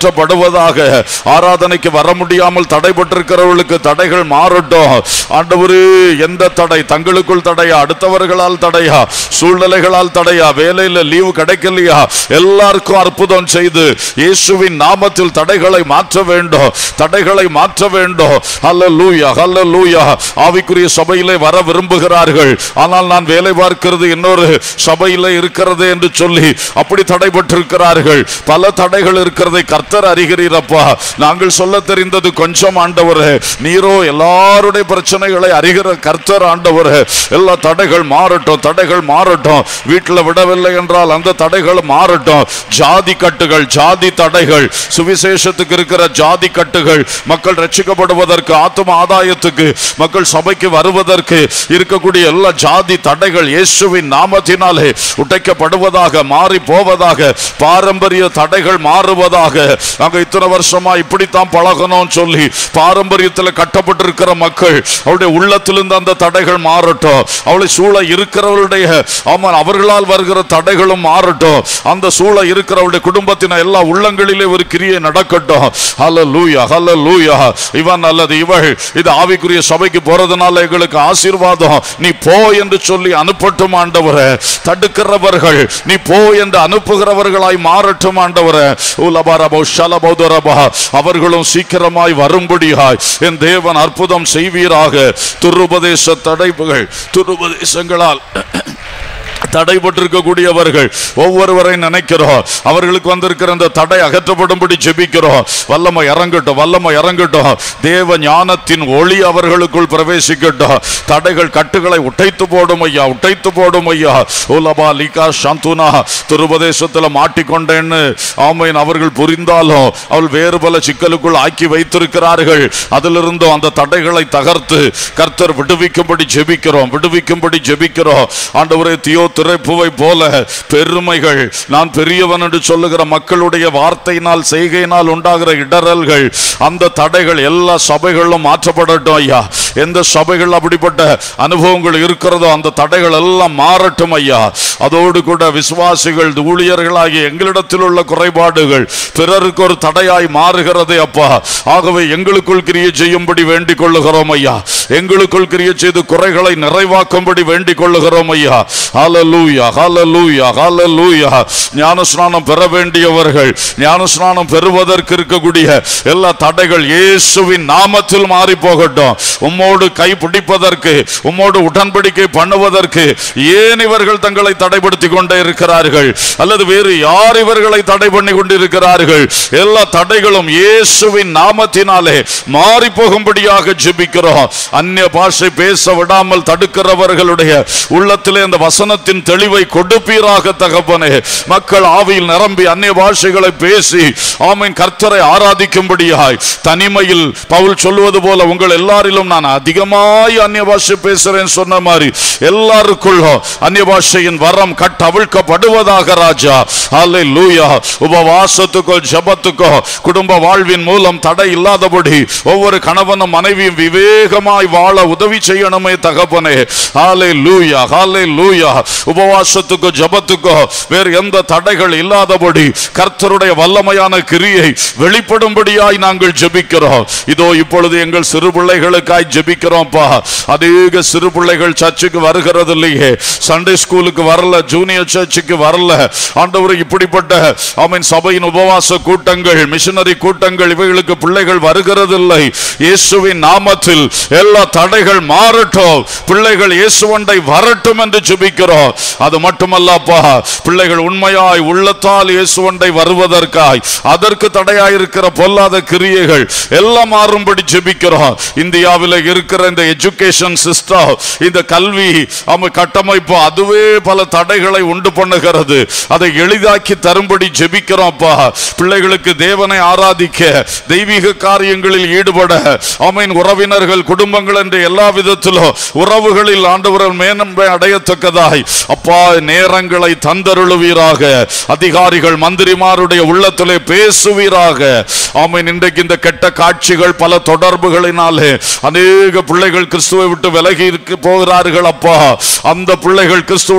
மாறுவதாக ஆராதனைக்கு வர முடியாமல் தடைபட்டிருக்கிறவர்களுக்கு தடைகள் மாறட்டும் ஆண்டவரே எந்த தடை தங்களுக்குள் தடையா அடுத்தவர்களால் தடையா சூழ்நிலைகளால் தடையா வேலையில லீவு கிடைக்கலையா எல்லாருக்கும் அற்புதம் செய்து இயேசுவின் நாமத்தில் தடைகளை மாற்ற வேண்டும் தடைகளை மாற்ற வேண்டும் ஹalleluya ஹalleluya ஆவிக்குரிய சபையிலே வர விரும்புகிறார்கள் ஆனால் நான் வேலை பார்க்கிறது இன்னொரு சபையிலே இருக்கிறது என்று சொல்லி அப்படி தடைபட்டிருக்கிறார்கள் பல தடைகள் இருக்கிறதை கர்த்தர் அறிகிறீரப்பா நாங்கள் சொல்ல தெரிந்தது கொஞ்சம் ஆண்டவரே நீரோ எல்லாருடைய பிரச்சனைகளை அறிகிற கர்த்தர் ஆண்டவரே எல்லா தடைகள் மாறட்டும் தடைகள் மாறட்டும் வீட்டில் விடவில்லை என்றால் அந்த தடைகள் மாறட்டும் ஜாதி கட்டுகள் ஜாதி தடைகள் சுவிசேஷத்துக்கு இருக்கிற ஜாதி கட்டுகள் மக்கள் ரட்சிக்கப்படுவதற்கு ஆத்தும ஆதாயத்துக்கு மக்கள் சபைக்கு வருவதற்கு இருக்கக்கூடிய எல்லா ஜாதி தடைகள் இயேசுவின் நாமத்தினாலே உடைக்கப்படுவதாக மாறி போவதாக பாரம்பரிய தடைகள் மாறுவதாக நாங்க இத்தனை வருஷமா இப்படித்தான் பழகணும் சொல்லி பாரம்பரியத்தில் கட்டப்பட்டிருக்கிற மக்கள் அவருடைய உள்ளத்திலிருந்து அந்த தடைகள் மாறட்டும் அவளை சூழ இருக்கிறவருடைய ஆமா அவர்களால் வருகிற தடைகளும் மாறட்டும் அந்த சூழ இருக்கிறவருடைய குடும்பத்தின எல்லா உள்ளங்களிலே ஒரு கிரியை நடக்கட்டும் ஹalleluya ஹalleluya இவன் அல்லது இவள் இது ஆவிக்குரிய சபைக்கு போறதுனால எங்களுக்கு ஆசீர்வாதம் நீ போ என்று சொல்லி அனுப்பட்டும் ஆண்டவரே தடுக்கிறவர்கள் நீ போ என்று அனுப்புகிறவர்களாய் மாறட்டும் ஆண்டவரே உலபரபோ ஷலபோதரபா அவர்களும் சீக்கிரமாய் வரும்படியாய் என் தேவன் அற்புதம் செய்வீராக துருபதேச தடைப்புகள் துருபதேசங்களால் தடைபட்டிருக்கக்கூடியவர்கள் ஒவ்வொருவரை நினைக்கிறோம் அவர்களுக்கு வந்திருக்கிற அந்த தடை அகற்றப்படும்படி ஜெபிக்கிறோம் வல்லமை இறங்கட்டும் வல்லமை இறங்கட்டும் தேவ ஞானத்தின் ஒளி அவர்களுக்குள் பிரவேசிக்கட்டும் தடைகள் கட்டுகளை உடைத்து போடும் ஐயா உடைத்து போடும் ஐயா உலபா லிகா சந்துனா துருபதேசத்தில் மாட்டிக்கொண்டேன்னு ஆமையின் அவர்கள் புரிந்தாலும் அவள் வேறு பல சிக்கலுக்குள் ஆக்கி வைத்திருக்கிறார்கள் அதிலிருந்தும் அந்த தடைகளை தகர்த்து கர்த்தர் விடுவிக்கும்படி ஜெபிக்கிறோம் விடுவிக்கும்படி ஜெபிக்கிறோம் ஆண்டவரே தியோ திரைப்புவை போல பெருமைகள் நான் பெரியவன் என்று சொல்லுகிற மக்களுடைய வார்த்தையினால் செய்கையினால் உண்டாகிற இடரல்கள் அந்த தடைகள் எல்லா சபைகளிலும் மாற்றப்படட்டும் ஐயா எந்த சபைகள் அப்படிப்பட்ட அனுபவங்கள் இருக்கிறதோ அந்த தடைகள் எல்லாம் மாறட்டும் ஐயா அதோடு கூட விசுவாசிகள் ஊழியர்களாகிய எங்களிடத்தில் உள்ள குறைபாடுகள் பிறருக்கு ஒரு தடையாய் மாறுகிறதே அப்பா ஆகவே எங்களுக்குள் கிரியை செய்யும்படி வேண்டிக் கொள்ளுகிறோம் ஐயா எங்களுக்குள் கிரியை செய்து குறைகளை நிறைவாக்கும்படி வேண்டிக் கொள்ளுகிறோம் ஐயா ஹalleluya ஹalleluya ஹalleluya ஞானஸ்நானம் பெற வேண்டியவர்கள் ஞானஸ்நானம் பெறுவதற்கு இருக்கக்கூடிய எல்லா தடைகள் இயேசுவின் நாமத்தில் மாறி போகட்டும் உம்மோடு கை பிடிப்பதற்கு உம்மோடு உடன்படிக்கை பண்ணுவதற்கு ஏன் இவர்கள் தங்களை தடைப்படுத்தி கொண்டே இருக்கிறார்கள் அல்லது வேறு யார் இவர்களை தடை பண்ணி கொண்டிருக்கிறார்கள் எல்லா தடைகளும் இயேசுவின் நாமத்தினாலே மாறி போகும்படியாக ஜெபிக்கிறோம் அந்நிய பாஷை பேச விடாமல் தடுக்கிறவர்களுடைய உள்ளத்திலே அந்த வசனத்தின் தெளிவை கொடுப்பீராக தகப்பனே மக்கள் ஆவியில் நிரம்பி அந்நிய பாஷைகளை பேசி ஆமீன் கர்த்தரை ஆராதிக்கும்படியாய் தனிமையில் பவுல் சொல்லுவது போல உங்கள் எல்லாரிலும் நான் அதிகமாய் அந்நிய பாஷை பேசுறேன் சொன்ன மாதிரி எல்லாருக்குள்ளும் அந்நிய பாஷையின் வரம் கட் அவிழ்க்கப்படுவதாக ராஜா அல்லே லூயா உபவாசத்துக்கோ ஜபத்துக்கோ குடும்ப வாழ்வின் மூலம் தடை இல்லாதபடி ஒவ்வொரு கணவனும் மனைவியும் விவேகமாய் வாழ உதவி செய்யணுமே தகப்பனே ஹாலே லூயா ஹாலே லூயா உபவாசத்துக்கோ ஜபத்துக்கோ வேறு எந்த தடைகள் இல்லாதபடி கர்த்தருடைய வல்லமையான கிரியை வெளிப்படும்படியாய் நாங்கள் ஜெபிக்கிறோம் இதோ இப்பொழுது எங்கள் சிறு பிள்ளைகளுக்காய் ஜெபிக்கிறோம்ப்பா அநேக சிறு பிள்ளைகள் சர்ச்சுக்கு வருகிறது இல்லையே சண்டே ஸ்கூலுக்கு வரல ஜூனியர் சர்ச்சுக்கு வரல ஆண்டவர் இப்படிப்பட்ட ஆமீன் சபையின் உபவாச கூட்டங்கள் மிஷனரி கூட்டங்கள் இவைகளுக்கு பிள்ளைகள் வருகிறதில்லை இயேசுவின் நாமத்தில் எல்லா தடைகள் மாறட்டும் பிள்ளைகள் இயேசுவண்டை வரட்டும் என்று ஜெபிக்கிறோம் அது மட்டுமல்லப்பா பிள்ளைகள் உண்மையாய் உள்ளத்தால் இயேசுவண்டை வருவதற்காய் அதற்கு தடையாயிருக்கிற பொல்லாத கிரியைகள் எல்லாம் மாறும்படி ஜெபிக்கிறோம் இந்தியாவில் இருக்கிற இந்த எஜுகேஷன் சிஸ்டம் இந்த கல்வி அமை கட்டமைப்பு அதுவே பல தடைகளை உண்டு பண்ணுகிறது அதை எளிதாக்கி தரும்படி ஜெபிக்கிறோம்ப்பா பிள்ளைகளுக்கு தேவனை ஆராதிக்க தெய்வீக காரியங்களில் ஈடுபட ஆமீன் உறவினர்கள் குடும்பங்கள் என்று எல்லா விதத்திலும் உறவுகளில் ஆண்டவர் மேனம்பை அடையத்தக்கதாய் அப்பா நேரங்களை தந்தருளுவீராக அதிகாரிகள் மந்திரிமாருடைய உள்ளத்திலே பேசுவீராக ஆமீன் இன்றைக்கு இந்த கெட்ட காட்சிகள் பல தொடர்புகளினாலே அநேக பிள்ளைகள் கிறிஸ்துவை விட்டு விலகி இருக்க போகிறார்கள் அப்பா அந்த பிள்ளைகள் கிறிஸ்துவிடத்தில்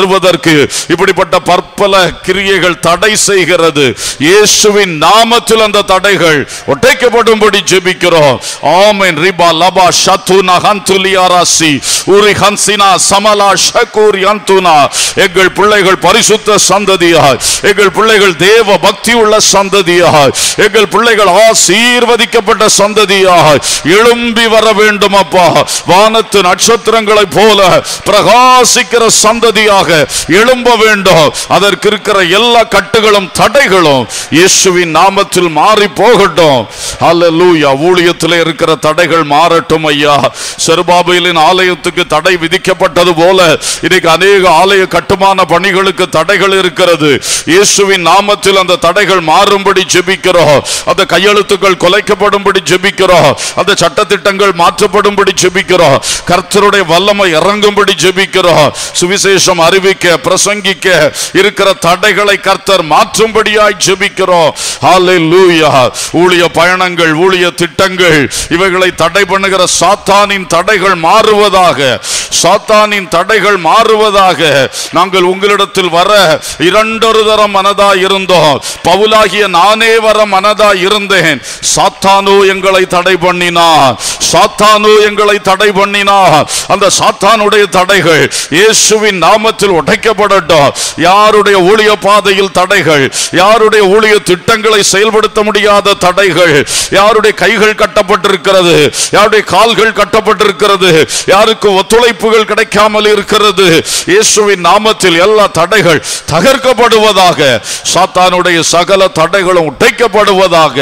வருவதற்கு இப்படிப்பட்ட பற்பல கிரியைகள் தடை செய்கிறது இயேசுவின் நாமத்தில் அந்த தடைகள் ஒட்டைக்கப்படும்படி ஜெபிக்கிறோம் ஆமென் ரிபா லபா ஷத்துனா ஹந்துலியாராசி உரி ஹன்சினா சமலா ஷகூர் யந்துனா எங்கள் பிள்ளைகள் பரிசுத்த சந்ததியாய் எங்கள் பிள்ளைகள் தேவ பக்தி உள்ள சந்ததியாய் எங்கள் பிள்ளைகள் ஆசீர்வதிக்கப்பட்ட சந்ததியாய் எழும்பி வர வேண்டும் அப்பா வானத்து நட்சத்திரங்களைப் போல பிரகாசிக்கிற சந்ததியாக எழும்ப வேண்டும் அதற்கு இருக்கிற எல்லா கட்டுகளும் தடைகளும் இயேசுவின் நாமத்தில் மாறி போகட்டும் அல்லேலூயா ஊழியத்தில் இருக்கிற தடைகள் மாறட்டும் ஐயா செருபாபைலின் ஆலயத்துக்கு தடை விதிக்கப்பட்டது போல இன்னைக்கு அநேக ஆலய கட்டுமான பணிகளுக்கு தடைகள் இருக்கிறது இயேசுவின் நாமத்தில் அந்த தடைகள் மாறும்படி ஜெபிக்கிறோம் அந்த கையெழுத்துக்கள் குலைக்கப்படும்படி ஜெபிக்கிறோம் அந்த சட்டத்திட்டங்கள் மாற்றப்படும்படி ஜெபிக்கிறோம் கர்த்தருடைய வல்லமை இறங்கும்படி ஜெபிக்கிறோம் சுவிசேஷம் அறிவிக்க பிரசங்கிக்க இருக்கிற தடைகளை கர்த்தர் மாற்றும்படியாய் ஜெபிக்கிறோம் ஹalleluya ஊழிய பயணங்கள் ஊழிய திட்டங்கள் இவைகளை தடை பண்ணுகிற சாத்தானின் தடைகள் மாறுவதாக சாத்தானின் தடைகள் மாறுவதாக நாங்கள் உங்களிடத்தில் வர இரண்டொரு தரம் மனதா இருந்தோம் பவுலாகிய நானே வர மனதா இருந்தேன் சாத்தானோ எங்களை தடை பண்ணினார் சாத்தானோ எங்களை தடை பண்ணினார் அந்த சாத்தானுடைய தடைகள் இயேசுவின் நாமத்தில் உடைக்கப்படட்டும் யாருடைய ஊழிய பாதையில் தடைகள் யாருடைய ஊழிய திட்டங்களை செயல்படுத்த முடியாத தடைகள் யாருடைய கைகள் கட்டப்பட்டிருக்கிறது யாருடைய கால்கள் கட்டப்பட்டிருக்கிறது யாருக்கு ஒத்துழைப்புகள் கிடைக்காமல் இருக்கிறது இயேசுவின் நாமத்தில் எல்லா தடைகள் தகர்க்கப்படுவதாக சாத்தானுடைய சகல தடைகளும் உடைக்கப்படுவதாக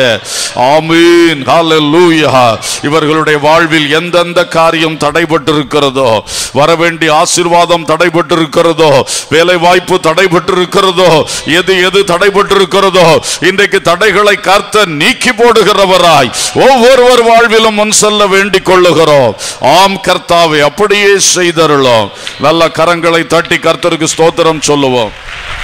ஆமீன் ஹalleluya இவர்களுடைய வாழ்வில் எந்தெந்த காரியம் தடைபட்டிருக்கிறதோ வரவேண்டிய ஆசீர்வாதம் தடைபட்டிருக்கிறதோ வேலை வாய்ப்பு தடைபட்டிருக்கிறதோ எது எது தடைபட்டிருக்கிறதோ இன்றைக்கு தடைகளை கர்த்த நீக்கி போடுகிறவராய் ஒவ்வொருவர் வாழ்விலும் முன் செல்ல வேண்டிக் கொள்ளுகிறோம் ஆம் கர்த்தாவை அப்படியே செய்தருளோம் நல்ல கரங்களை தட்டி கர்த்தருக்கு ஸ்தோத்திரம் சொல்லுவோம்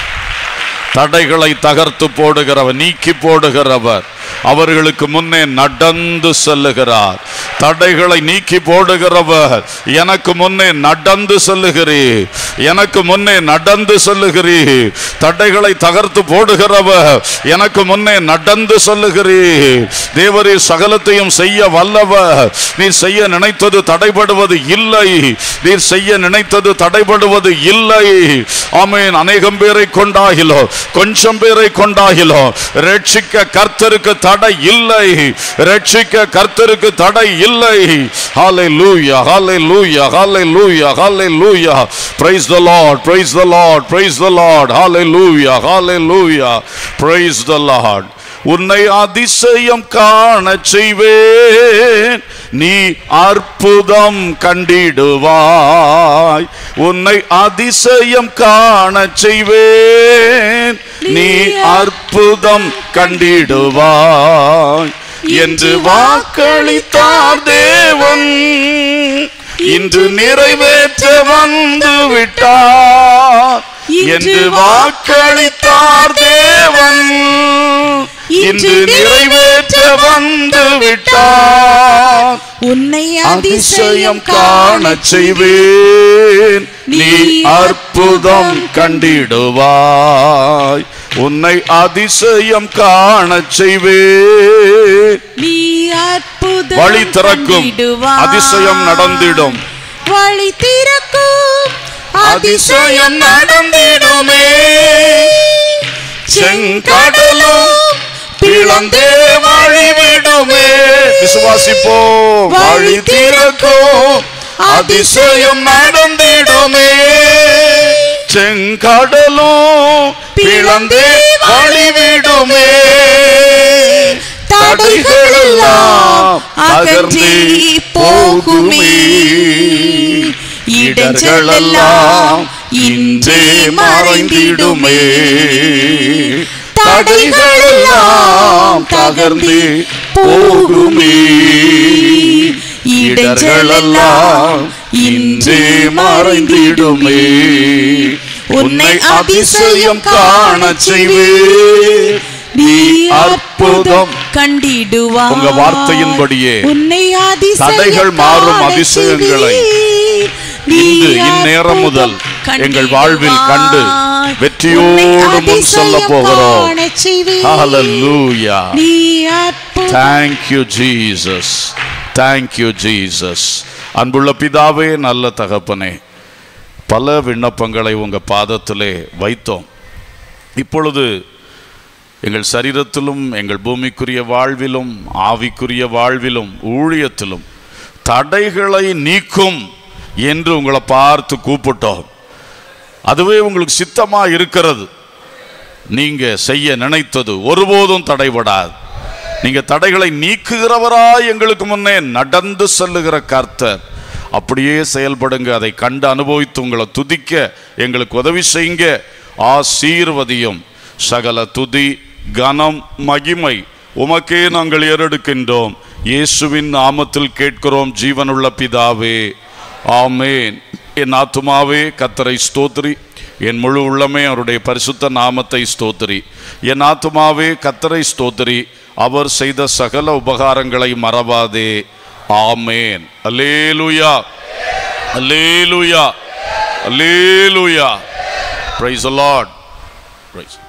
தடைகளை தகர்த்து போடுகிறவர் நீக்கி போடுகிறவர் அவர்களுக்கு முன்னே நடந்து செல்லுகிறார் தடைகளை நீக்கி போடுகிறவர் எனக்கு முன்னே நடந்து செல்லுகிறீர் எனக்கு முன்னே நடந்து செல்லுகிறீர் தடைகளை தகர்த்து போடுகிறவர் எனக்கு முன்னே நடந்து செல்லுகிறீர் தேவரே சகலத்தையும் செய்ய வல்லவர் நீ செய்ய நினைத்தது தடைபடுவது இல்லை நீர் செய்ய நினைத்தது தடைபடுவது இல்லை ஆமேன் அநேகம் பேரை கொண்டாகிலோ கொஞ்சம் பேரை கொண்டாகிலோ ரட்சிக்க கர்த்தருக்கு தடை இல்லை ரட்சிக்க கர்த்தருக்கு தடை இல்லை ஹalleluya hallelujah hallelujah hallelujah praise the lord praise the lord praise the lord hallelujah hallelujah praise the lord உன்னை அதிசயம் காணச் செய்வேன் நீ அற்புதம் கண்டிடுவாய் உன்னை அதிசயம் காணச் செய்வேன் நீ அற்புதம் கண்டிடுவாய் என்று வாக்களித்தார் தேவன் இன்று நிறைவேற்ற வந்து விட்டார் என்று வாக்களித்தார் தேவன் இன்று நிறைவேற்ற வந்து விட்டார் உன்னை அதிசயம் காணச் செய்வேன் நீ அற்புதம் கண்டிடுவாய் உன்னை அதிசயம் காணச் செய்வேன் நீ அற்புதம் வழி திறக்கும் கண்டிடுவாய். அதிசயம் நடந்திடும் வழி திறக்கும் அதிசயம் நடந்திடுமே செங்கடலும் பிளந்தே வழிவிடுமே விசுவாசிப்போம் வழி திறக்கும் அதிசயம் நடந்திடுமே செங்கடலும் பிளந்தே வழிவிடுமே தடைகளெல்லாம் அகன்றி போகுமே இடர்களெல்லாம் இன்றே மறைந்திடுமே தடைகளெல்லாம் தகர்ந்து போகுமே இடர்களெல்லாம் இன்றே மறைந்திடுமே உன்னை அதிசயம் காணச் செய்வேன் நீ அற்புதம் கண்டிடுவாய் உங்க வார்த்தையின்படியே உன்னை அதிசயம் தடைகள் மாறும் காணச் அதிசயங்களை செய்வீர். நீ இன்று இந்நேரம் முதல் அற்புதம் எங்கள் வாழ்வில் கண்டு கண்டிடுவாய். வெற்றியோடு உன்னை முன் சொல்ல அதிசயம் போகிறோம் காணச் செய்வேன். ஹalleluya நீ அற்புதம் thank you jesus thank you jesus அன்புள்ள பிதாவே நல்ல தகப்பனே பல விண்ணப்பங்களை உங்க பாதத்திலே வைத்தோம் இப்பொழுது எங்கள் சரீரத்திலும் எங்கள் பூமிக்குரிய வாழ்விலும் ஆவிக்குரிய வாழ்விலும் ஊழியத்திலும் தடைகளை நீக்கும் என்று உங்களை பார்த்து கூப்பிட்டோம் அதுவே உங்களுக்கு சித்தமா இருக்கிறது நீங்க செய்ய நினைத்தது ஒருபோதும் தடைபடாது நீங்க தடைகளை நீக்குகிறவராய் எங்களுக்கு முன்னே நடந்து செல்லுகிற கர்த்தர் அப்படியே செயல்படுங்க அதை கண்டு அனுபவித்து உங்களை துதிக்க எங்களுக்கு உதவி செய்யுங்க ஆசீர்வதியும் சகல துதி கனம் மகிமை உமக்கே நாங்கள் ஏறெடுக்கின்றோம் இயேசுவின் நாமத்தில் கேட்கிறோம் ஜீவனுள்ள பிதாவே ஆமேன் என் ஆத்துமாவே கத்தரை ஸ்தோத்திரி என் முழு உள்ளமே அவருடைய பரிசுத்த நாமத்தை ஸ்தோத்திரி என் ஆத்துமாவே கத்தரை ஸ்தோத்திரி அவர் செய்த சகல உபகாரங்களை மறவாதே ஆமேன் அல்லேலுயா அல்லேலுயா அல்லேலுயா பிரைஸ் லார்ட் பிரைஸ்